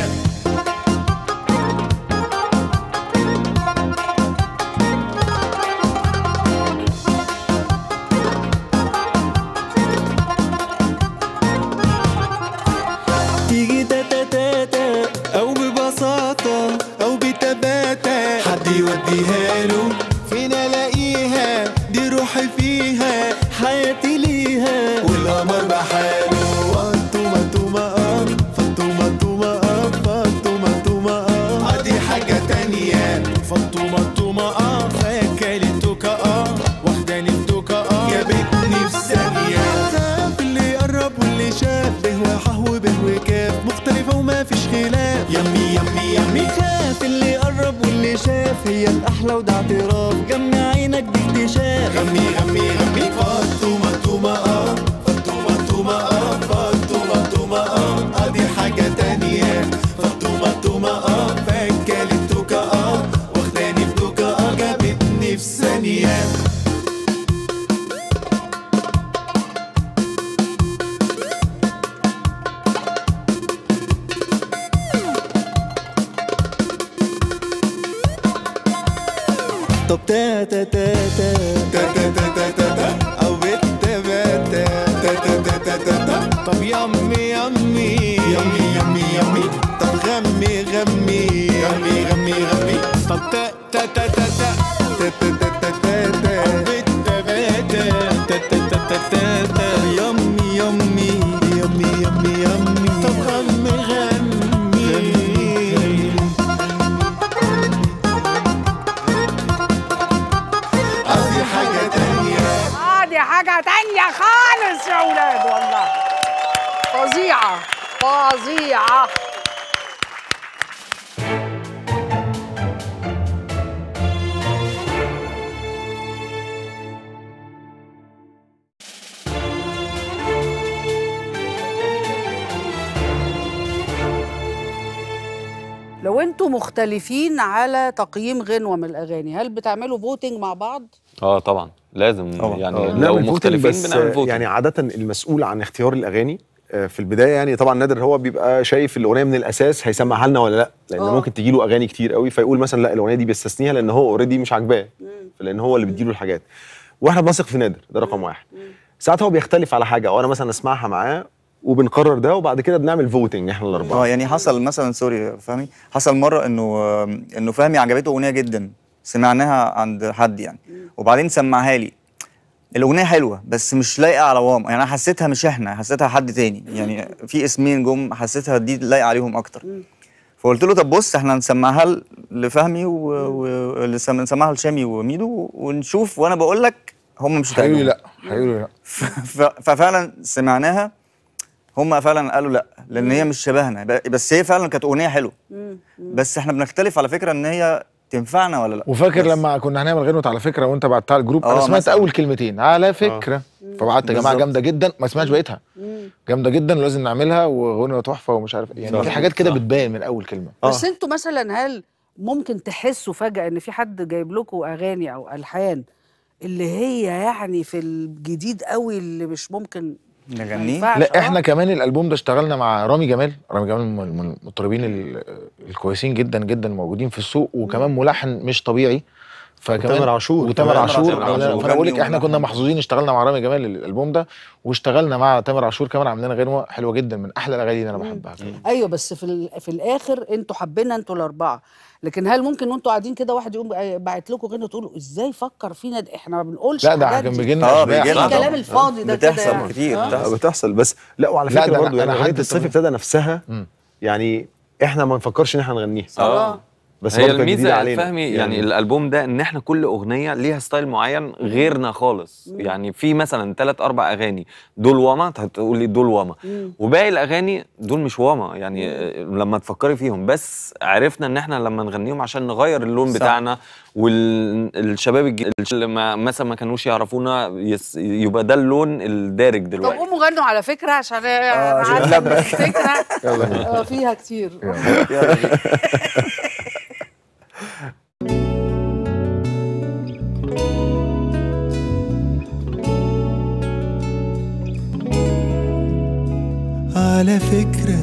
تيجي تاتا تاتا او ببساطة او بتباتة حد يوديها له فين الاقيها دي روحي فيها حياتي ليها والقمر بحاله فاطمة توما اه فاطمة توما اه فاطمة توما اه آه، دي حاجة تانية فاطمة توما اه فاكلت توكا اه واخداني في توكا اه جابتني في ثانية خاف اللي يقرب واللي شاف به وحه وبه وكاف مختلفة وما فيش خلاف يمي يمي يمي خاف اللي قرب واللي شاف هي الأحلى وده اعتراف جمع عينك دي اكتشاف غمي غمي غمي فاطمة توما اه فاطمة توما اه فاطمة توما اه اه دي حاجة تانية فاطمة توما اه فاكلت توكا اه واخداني في توكا اه جابتني في ثانية طب تاتا تاتا تا تا تا تا تا تا او بالتباتة تا تا تا تا تا تا طب يمي يمي يمي يمي يمي طب غمي غمي غمي غمي غمي طب تا تا تا تا تا تا تا تا تا تا تا او بالتباتة تا تا تا تا تا تا يمي يمي يمي يمي يمي طب غمي غمي قصدي حاجة تانية اه دي حاجة تانية خالص يا ولاد والله فظيعة فظيعة لو انتوا مختلفين على تقييم غنوة من الأغاني هل بتعملوا فوتنج مع بعض؟ اه طبعا لازم طبعاً. يعني آه، لو بنعمل voting مختلفين بس بنعمل فوتنج يعني عاده المسؤول عن اختيار الاغاني آه، في البدايه يعني طبعا نادر هو بيبقى شايف الاغنيه من الاساس هيسمعها لنا ولا لا لان آه. ممكن تجي له اغاني كتير قوي فيقول مثلا لا الاغنيه دي بيستثنيها لان هو اوريدي مش عاجباه لان هو اللي بيديله الحاجات واحنا بنثق في نادر ده رقم واحد ساعات هو بيختلف على حاجه او انا مثلا اسمعها معاه وبنقرر ده وبعد كده بنعمل فوتنج احنا الاربعه اه يعني حصل مثلا سوري يا فهمي حصل مره انه انه فهمي عجبته اغنيه جدا سمعناها عند حد يعني وبعدين سمعها لي الاغنيه حلوه بس مش لايقه على واما يعني انا حسيتها مش احنا حسيتها حد تاني يعني في اسمين جم حسيتها دي لايقه عليهم اكتر فقلت له طب بص احنا نسمعها ل- لفهمي ونسمعها لشامي وميدو ونشوف وانا بقول لك هم مش هيقولوا لي هتعجبهم. لا هيقولوا لي لا ف- ففعلا سمعناها هم فعلا قالوا لا لان هي مش شبهنا ب- بس هي فعلا كانت اغنيه حلوه بس احنا بنختلف على فكره ان هي تنفعنا ولا لا وفاكر بس. لما كنا هنعمل غنوه على فكره وانت بعتها على الجروب انا آه، سمعت مثلاً. اول كلمتين على فكره فبعت يا جماعه بالظبط. جامده جدا ما سمعتش بقيتها جامده جدا ولازم نعملها وغنوه تحفه ومش عارف إيه. يعني صح. في حاجات كده بتبان من اول كلمه بس انتوا مثلا هل ممكن تحسوا فجأة ان في حد جايب لكم اغاني او الحان اللي هي يعني في الجديد قوي اللي مش ممكن ما نغنيه ينفعش؟ لا آه. احنا كمان الالبوم ده اشتغلنا مع رامي جمال رامي جمال من من المطربين ال- الكويسين جدا جدا موجودين في السوق وكمان ملحن مش طبيعي فكمان وتامر عاشور. وتامر تامر عاشور عاشور. عملنا- فانا بقول لك وغني احنا كنا وملحن. محظوظين اشتغلنا مع رامي جمال الالبوم ده واشتغلنا مع تامر عاشور كمان عاملين غنوه حلوه جدا من احلى الاغاني اللي انا بحبها كمان. ايوه بس في ال- في الاخر انتوا حابينها انتوا الاربعه لكن هل ممكن وانتوا قاعدين كده واحد يقوم باعت لكم غنى تقولوا ازاي فكر فينا ده احنا ما بنقولش لا ده الحاجات كان دي. بيجي لنا اه اشباح بيجي لنا الكلام طبعاً. الفاضي ده كده بتحصل يعني. كتير آه. بتحصل بتحصل بس لا وعلى لا، فكره ده أنا- برضه يعني أنا اغنيه حد الصيف طبعاً. ابتدى نفسها مم. يعني احنا ما نفكرش ان احنا نغنيها اه بس هي برضه كانت جديدة الميزه علينا. فهمي يعني, يعني الالبوم ده ان احنا كل اغنيه ليها ستايل معين غيرنا خالص يعني في مثلا ثلاث اربع اغاني دول واما هتقولي دول واما وباقي الاغاني دول مش واما يعني آه، لما تفكري فيهم بس عرفنا ان احنا لما نغنيهم عشان نغير اللون صح. بتاعنا والشباب الجديد اللي ما مثلا ما كانوش يعرفونا يس يبقى ده اللون الدارج طب دلوقتي قوموا غنوا على فكره عشان انا عشان عارفه إن نبرق. الفكره آه، فيها كتير يلا بينا. على فكرة فكرة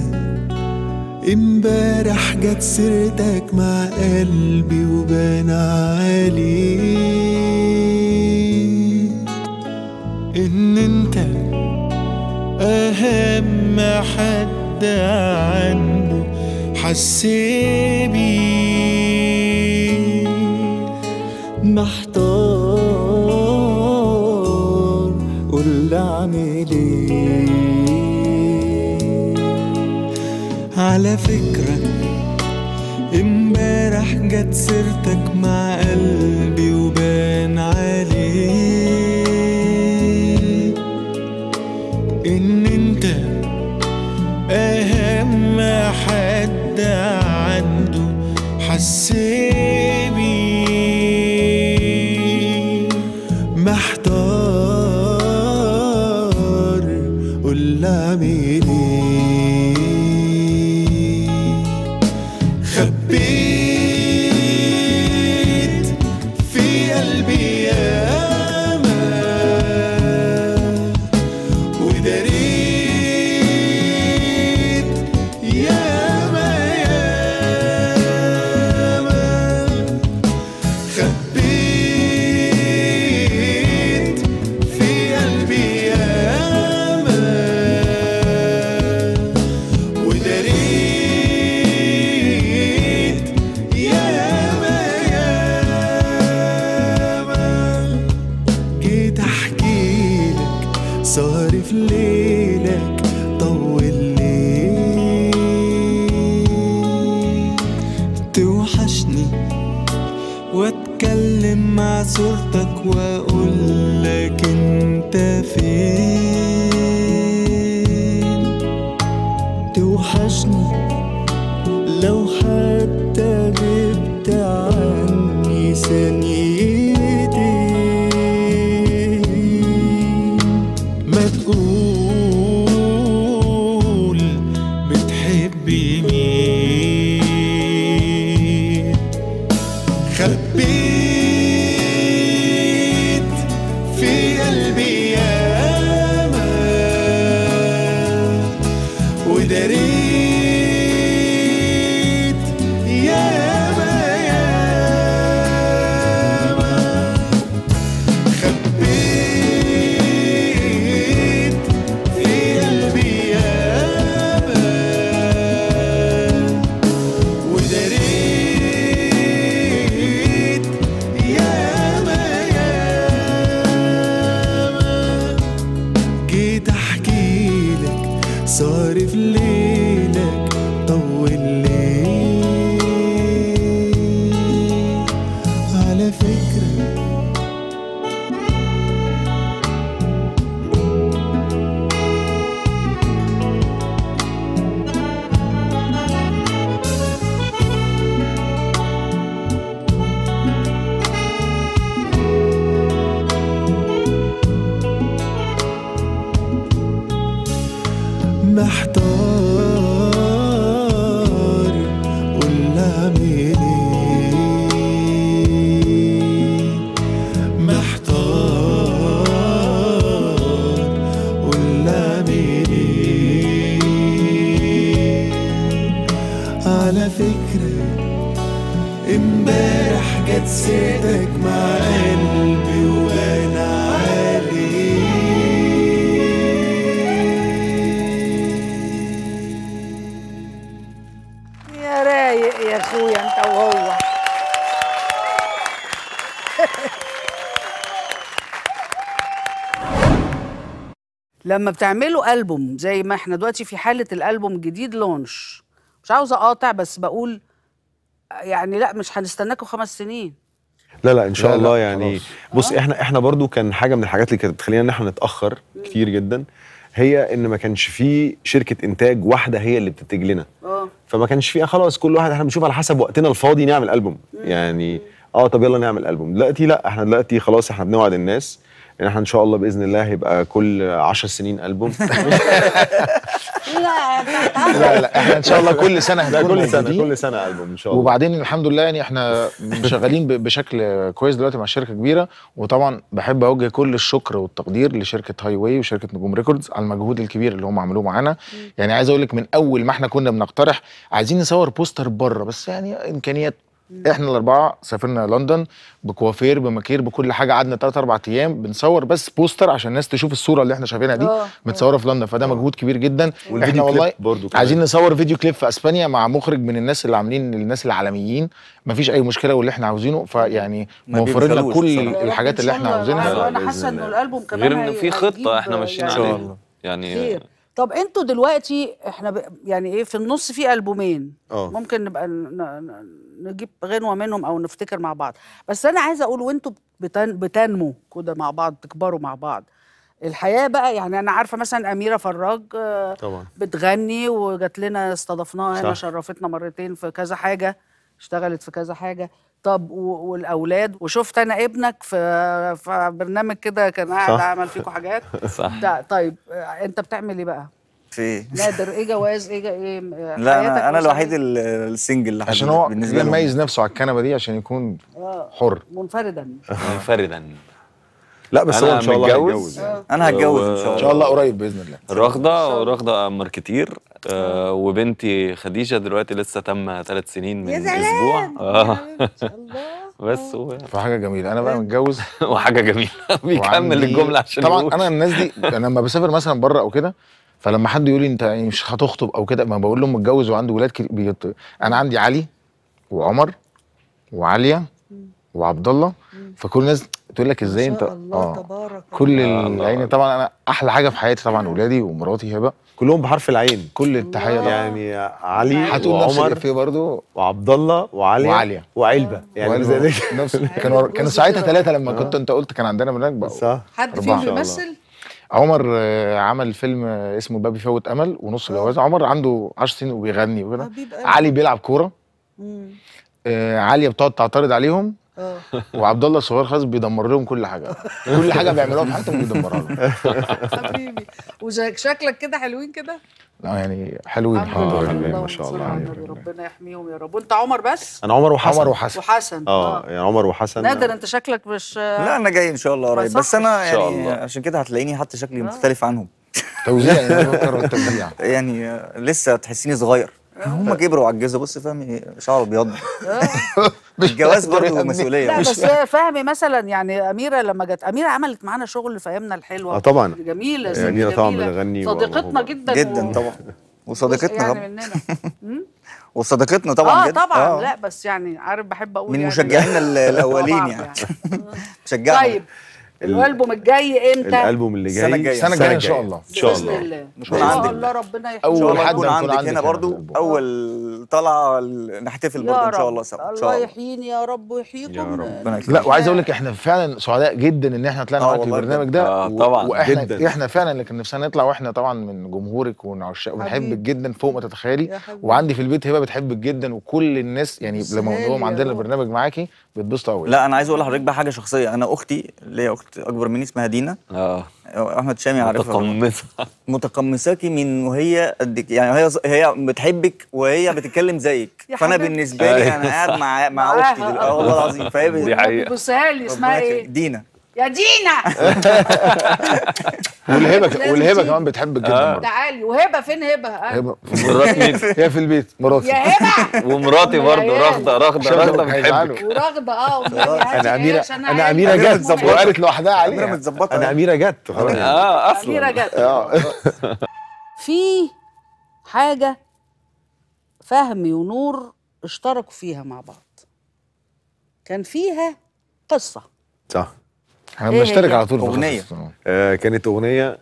امبارح جت سيرتك مع قلبي وبان عليه ان انت اهم حد عنده حسي بيه محتار قول اعمل ايه على فكرة امبارح جت سيرتك مع قلبي وبان عليه ان انت اهم حد عنده حسي بيه محتار قول اعمل ايه خبيت في قلبي ياما وداريت ياما ياما خبيت في قلبي ياما وداريت ياما ياما جيت احكي لك سهر في ليلك طول ليه توحشني واتكلم مع صورتك واقول لك انت فين توحشني لو حتى غبت عني ثانيتين ما تقول بتحبي مين خبيت في قلبي ياما وداريت ياما ياما خبيت في قلبي ياما وداريت ياما ياما جيت احكي لك صار في ليلك طول ليه على فكره محتار قول اعمل ايه محتار قول اعمل ايه على فكرة امبارح جت سيرتك مع قلبي وانا عليه يا رايق يا اخويا انت وهو لما بتعملوا ألبوم زي ما احنا دلوقتي في حالة الألبوم الجديد لونش مش عاوزة أقاطع بس بقول يعني لا مش هنستناكوا خمس سنين لا لا ان شاء لا، لا، الله يعني خلاص. بص احنا احنا برضو كان حاجه من الحاجات اللي كانت بتخلينا ان احنا نتاخر كتير جدا هي ان ما كانش في شركه انتاج واحده هي اللي بتنتج لنا اه فما كانش فيها خلاص كل واحد احنا بنشوف على حسب وقتنا الفاضي نعمل البوم يعني اه طب يلا نعمل البوم دلوقتي لا احنا دلوقتي خلاص احنا بنوعد الناس يعني احنا ان شاء الله باذن الله هيبقى كل 10 سنين البوم لا لا لا احنا ان شاء الله كل سنه لا هنكون كل سنه موجودين. كل سنه البوم ان شاء الله وبعدين الحمد لله يعني احنا شغالين ب- بشكل كويس دلوقتي مع شركه كبيره وطبعا بحب اوجه كل الشكر والتقدير لشركه هاي واي وشركه نجوم ريكوردز على المجهود الكبير اللي هم عملوه معانا يعني عايز اقول لك من اول ما احنا كنا بنقترح عايزين نصور بوستر بره بس يعني امكانيات احنا الاربعه سافرنا لندن بكوافير بماكير بكل حاجه قعدنا 3 4 ايام بنصور بس بوستر عشان الناس تشوف الصوره اللي احنا شايفينها دي آه. متصوره في لندن فده مجهود كبير جدا احنا والفيديو والله كليب برضو كمان. عايزين نصور فيديو كليب في اسبانيا مع مخرج من الناس اللي عاملين الناس العالميين مفيش اي مشكله واللي احنا عاوزينه فيعني ما موفرين لنا بيبخلوش كل بصراحة. الحاجات اللي احنا عاوزينها انا بإذن حاسه انه الله. الالبوم كمان غير ان هي- في هيجيب خطه احنا ماشيين يعني عليها يعني خير طب انتوا دلوقتي احنا ب... يعني ايه في النص في البومين اه ممكن نبقى ن... ن... نجيب غنوه منهم او نفتكر مع بعض بس انا عايزه اقول وانتوا بتن... بتنموا كده مع بعض تكبروا مع بعض الحياه بقى يعني انا عارفه مثلا اميره فراج آه، طبعا بتغني وجات لنا استضفناها هنا صح. شرفتنا مرتين في كذا حاجه اشتغلت في كذا حاجه طب و- والاولاد وشفت انا ابنك في في برنامج كده كان قاعد صح. عمل فيكم حاجات صح لا طيب آه، انت بتعمل ايه بقى في ايه؟ نادر ايه جواز ايه جا- ايه آه، لا حياتك انا انا الأسرية؟ الوحيد ال- السنجل اللي عشان حبيبي هو بالنسبه لهم يميز نفسه على الكنبه دي عشان يكون آه، حر منفردا منفردا لا بس أنا هو ان شاء الله متجوز. هيتجوز يعني. انا هتجوز ان شاء ان الله شاء الله قريب باذن الله رغده ورغده ماركتير آه وبنتي خديجه دلوقتي لسه تم ثلاث سنين من اسبوع اه بس هو فحاجه جميله انا بقى متجوز وحاجه جميله بيكمل وعندي- الجمله عشان طبعا يقول. انا الناس دي انا لما بسافر مثلا بره او كده فلما حد يقول لي انت يعني مش هتخطب او كده ما بقول لهم متجوز وعندي ولاد كتير بيط... انا عندي علي وعمر وعاليه وعبد الله فكل الناس تقول لك ازاي انت تبارك كل الله. ال- يعني طبعا انا احلى حاجه في حياتي طبعا ولادي ومراتي هبه كلهم بحرف العين كل التحيه طبعا يعني علي هتقول نفس وعمر الافيه برضه وعبد الله وعليا وعالية. وعلبه يعني زي وعلي ده نفس كانوا كانوا ساعتها ثلاثه لما كنت انت قلت كان عندنا برنامج بقى صح حد أربعة. فيهم إن شاء الله. بيمثل عمر آه، عمل فيلم آه، اسمه باب يفوت امل ونص جواز عمر عنده 10 سنين وبيغني وكده حبيب قلبي. علي بيلعب كوره مم. آه، عاليه بتقعد تعترض عليهم اه وعبد الله الصغير خالص بيدمر لهم كل حاجه كل حاجه بيعملوها في حياتهم بيدمرها لهم حبيبي وشكلك كده حلوين كده لا يعني حلوين الحمد الحمد لله لله ما اللهم شاء صل الله. على النبي ربنا يحميهم يا رب وانت عمر بس انا عمر وحسن عمر وحسن وحسن اه يعني عمر وحسن نادر انت شكلك مش لا انا جاي ان شاء الله قريب ما بس انا إن شاء يعني الله. عشان كده هتلاقيني حتى شكلي مختلف عنهم توزيع يعني أنا بفكر بالتوزيع يعني آه، لسه تحسيني صغير هم كبروا وعجزوا بص فهمي شعره ابيض الجواز برضه مسؤوليه لا مش بس فهمي مثلا يعني اميره لما جت اميره عملت معانا شغل في ايامنا الحلوه اه طبعا جميله يعني ست أميرة طبعا جميلة. بتغني صديقتنا و- جدا جدا و- طبعا وصديقتنا يعني طبعا مننا وصديقتنا طبعا اه جدا طبعا لا بس يعني عارف بحب اقول من يعني مشجعينا ال- الاولين طبعاً يعني مشجعنا طيب الالبوم الجاي امتى؟ الالبوم اللي جاي السنة الجاية. السنة الجاية إن شاء الله. ان شاء بإذن الله الله ان ان شاء نكون الله شاء عندك. الله ربنا يحميك أول ان شاء الله حد نكون هنكون عندك عندك هنا هنا برضو في الألبوم. اول طلعه نحتفل يا برضو ان شاء رب. الله سوا ان الله شاء الله يحييني يا رب ويحييكم يا رب. ربنا يكرمك. لا وعايز اقول لك احنا فعلا سعداء جدا ان احنا طلعنا آه معاك في والله البرنامج بجد. ده آه و- طبعاً. واحنا جداً. احنا فعلا اللي كان نفسنا نطلع واحنا طبعا من جمهورك ومن عشاق حبيبي. بنحبك جدا فوق ما تتخيلي يا حبيبي. وعندي في البيت هبه بتحبك جدا وكل الناس يعني بس لما هاني نقوم يا عندنا رب. البرنامج معاكي بيتبسطوا قوي لا انا عايز اقول لحضرتك بقى حاجه شخصيه انا اختي ليا اخت اكبر مني اسمها دينا اه احمد شامي عارفها طبعاً. متقمصه متقمصاكي من وهي قدك يعني هي هي بتحبك وهي بتتكلم زيك يا فانا حبيبتي. بالنسبه لي انا قاعد مع مع معاها. اختي دلوقتي. اه والله العظيم فهي دي بت- حقيقة. بصها لي اسمها ربنا ايه؟ يكرمك. دينا يا دينا والهبه لازم والهبه تيجي. كمان بتحبك جدا آه. برضه تعالي وهبه فين هبه؟ آه. هبه مرات مين هي في البيت مراتي يا هبه ومراتي برضه العيال. رغده رغده شباب رغده بتحبك هيزعلوا. ورغده اه والنبي هاتي انا اميره عيش، انا عيال اميره كبيرة جت متظبطة. وقالت لوحدها اميره عليها متظبطه انا اميره جت خلاص اه اصلا اميره جت اه في حاجه فهمي ونور اشتركوا فيها مع بعض كان فيها قصه صح احنا إيه بنشترك هي؟ على طول في أغنية. القصص. آه كانت اغنيه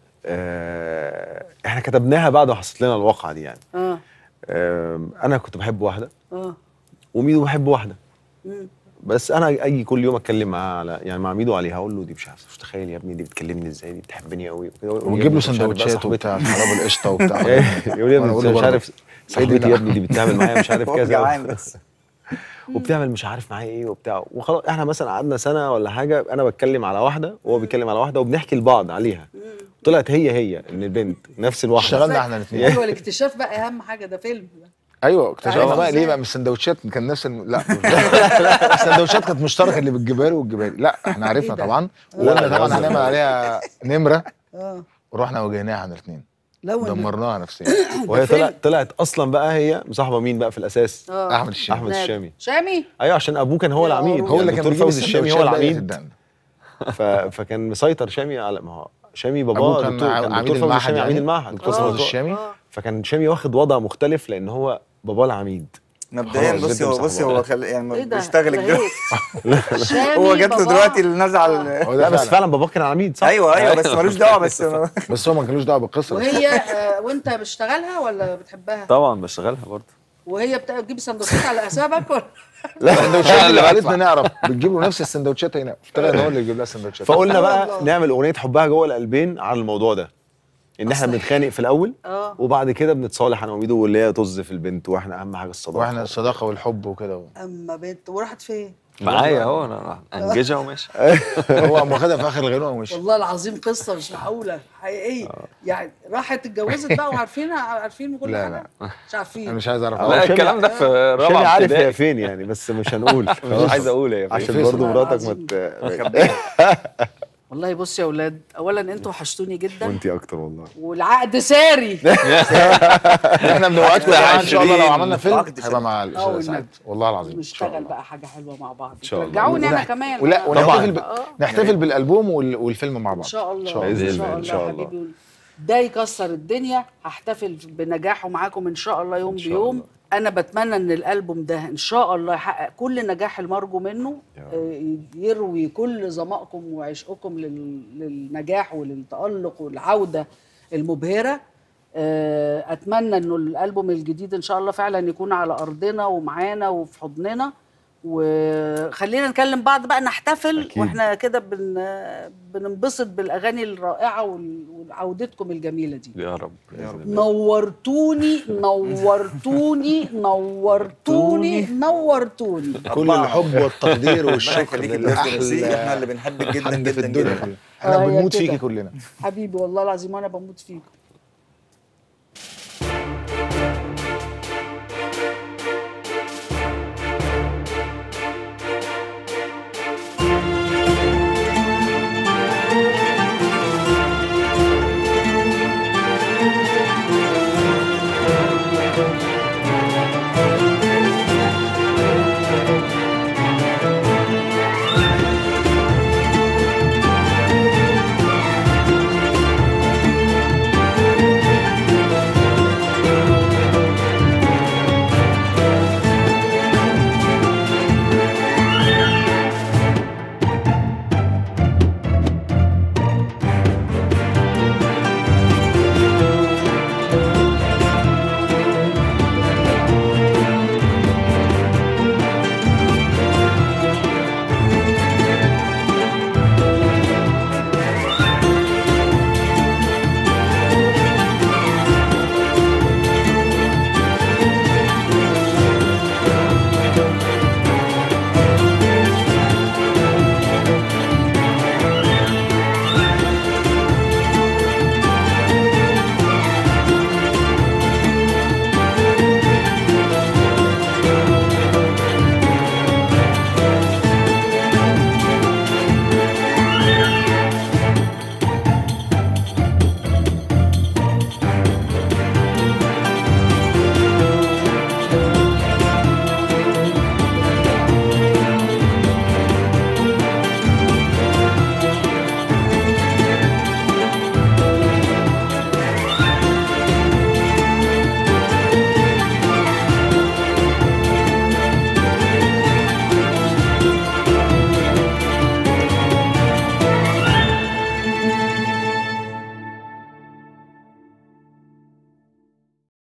آه احنا كتبناها بعد ما حصلت لنا الواقعه دي يعني اه آه انا كنت بحب واحده اه وميدو بحب واحده مم. بس انا اجي كل يوم اتكلم معاه على يعني مع ميدو عليها اقول له دي مش عارف مش تخيل يا ابني دي بتكلمني ازاي دي بتحبني قوي وتجيب له سندوتشات وبتاع حلاب القشطه وبتاع يقول لي يا وأنا ابني أقول له مش برضه. عارف صاحبتي يا ابني دي بتعمل معايا مش عارف هو كذا جعان بس وبتعمل مش عارف معايا ايه وبتاع وخلاص احنا مثلا قعدنا سنه ولا حاجه انا بتكلم على واحده وهو بيتكلم على واحده وبنحكي لبعض عليها طلعت هي هي ان البنت نفس الواحده اشتغلنا احنا الاثنين ايوه الاكتشاف بقى اهم حاجه ده فيلم ده ايوه اكتشفنا عرفت بقى إزاي؟ ليه بقى من السندوتشات كان نفس الم... لا السندوتشات كانت مشتركه اللي بالجبال والجبال لا احنا عرفنا إيه ده؟ طبعا لا، وقلنا لا، طبعا لا. هنعمل عليها نمره اه ورحنا واجهناها احنا الاثنين لو إن- دمرناها نفسيا وهي فيلم. طلعت طلعت اصلا بقى هي مصاحبه مين بقى في الاساس اه احمد الشامي احمد نادي. الشامي شامي ايوه عشان ابوه كان هو يا العميد روح. هو اللي كان الدكتور بيجيب فوزي الشامي هو السندوتشات بقى العميد يدهن. ف... فكان مسيطر شامي على ما هو شامي باباه ابوه كان دكتور ع- كان عميد دكتور فوزي المعهد الشامي يعني عميد المعهد دكتور آه. فوزي الشامي آه. فكان شامي واخد وضع مختلف لان هو باباه العميد مبدئيا خلاص، بصي هو البنت بصي مصاحبة. هو خل... يعني ايه ده بيشتغل الجو لهيت. شامي هو جات له باباه. دلوقتي النزعه ال- هو لا ده بس فعلا فعلا باباه كان عميد صح؟ ايوه ايوه بس ملوش دعوه بس بس هو ما كانوش دعوه بالقصه بس وهي آه وانت بتشتغلها ولا بتحبها طبعا بشتغلها برضه وهي بت- بتجيب سندوتشات على حسابك ولا السندوتشات اللي لا، خلتنا نعرف بتجيب له نفس السندوتشات هنا طلع ان هو اللي يجيب لها السندوتشات فقلنا بقى والله. نعمل اغنيه حبها جوه القلبين على الموضوع ده ان احنا أصل- بنتخانق في الاول اه وبعد كده بنتصالح انا وميدو واللي هي طز في البنت واحنا اهم حاجه الصداقه واحنا الصداقه والحب وكده اما بنت وراحت فين معايا اهو انا راح انجزها وماشي هو قام واخدها في اخر الغنوه ومشي والله العظيم قصه مش معقوله حقيقيه يعني راحت اتجوزت بقى وعارفينها عارفين كل لا، حاجه مش عارفين انا مش عايز اعرف هو لا شامي- الكلام ده في شامي رابعه عارف ابتدائي هي فين يعني بس مش هنقول مش عايز اقول هي فين عشان برضه والله مراتك ما العظيم. ت- والله بص يا اولاد اولا انتوا وحشتوني جدا وانتي اكتر والله والعقد ساري احنا بنوعدكم يا جماعه ان شاء الله لو عشرين. عملنا فيلم عقد هيبقى مع أو الاستاذ النبي. سعد والله العظيم إن شاء نشتغل الله. بقى حاجه حلوه مع بعض شاء الله. رجعوني انا ونح- كمان ولا آه. ونحتفل ب... آه. نحتفل بالالبوم وال... والفيلم مع بعض ان شاء الله بإذن ان الله، شاء إن الله شاء الله. حبيبي ده يكسر الدنيا هحتفل بنجاحه معاكم ان شاء الله يوم شاء بيوم الله. انا بتمنى ان الالبوم ده ان شاء الله يحقق كل نجاح المرجو منه يا رب. آه، يروي كل ظمائكم وعشقكم لل- للنجاح وللتالق والعوده المبهره آه، اتمنى انه الالبوم الجديد ان شاء الله فعلا يكون على ارضنا ومعانا وفي حضننا وخلينا نكلم بعض بقى نحتفل أكيد. واحنا كده بن بننبسط بالاغاني الرائعه وال- وعودتكم الجميله دي يا رب نورتوني نورتوني نورتوني نورتوني كل الحب والتقدير ربنا والشكر يخليكي لله بجد ميرسي احنا اللي بنحبك جدا حد في جدا الدنيا جدا كلها. احنا آه، يا بنموت كده. فيكي كلنا حبيبي والله العظيم وانا بموت فيكم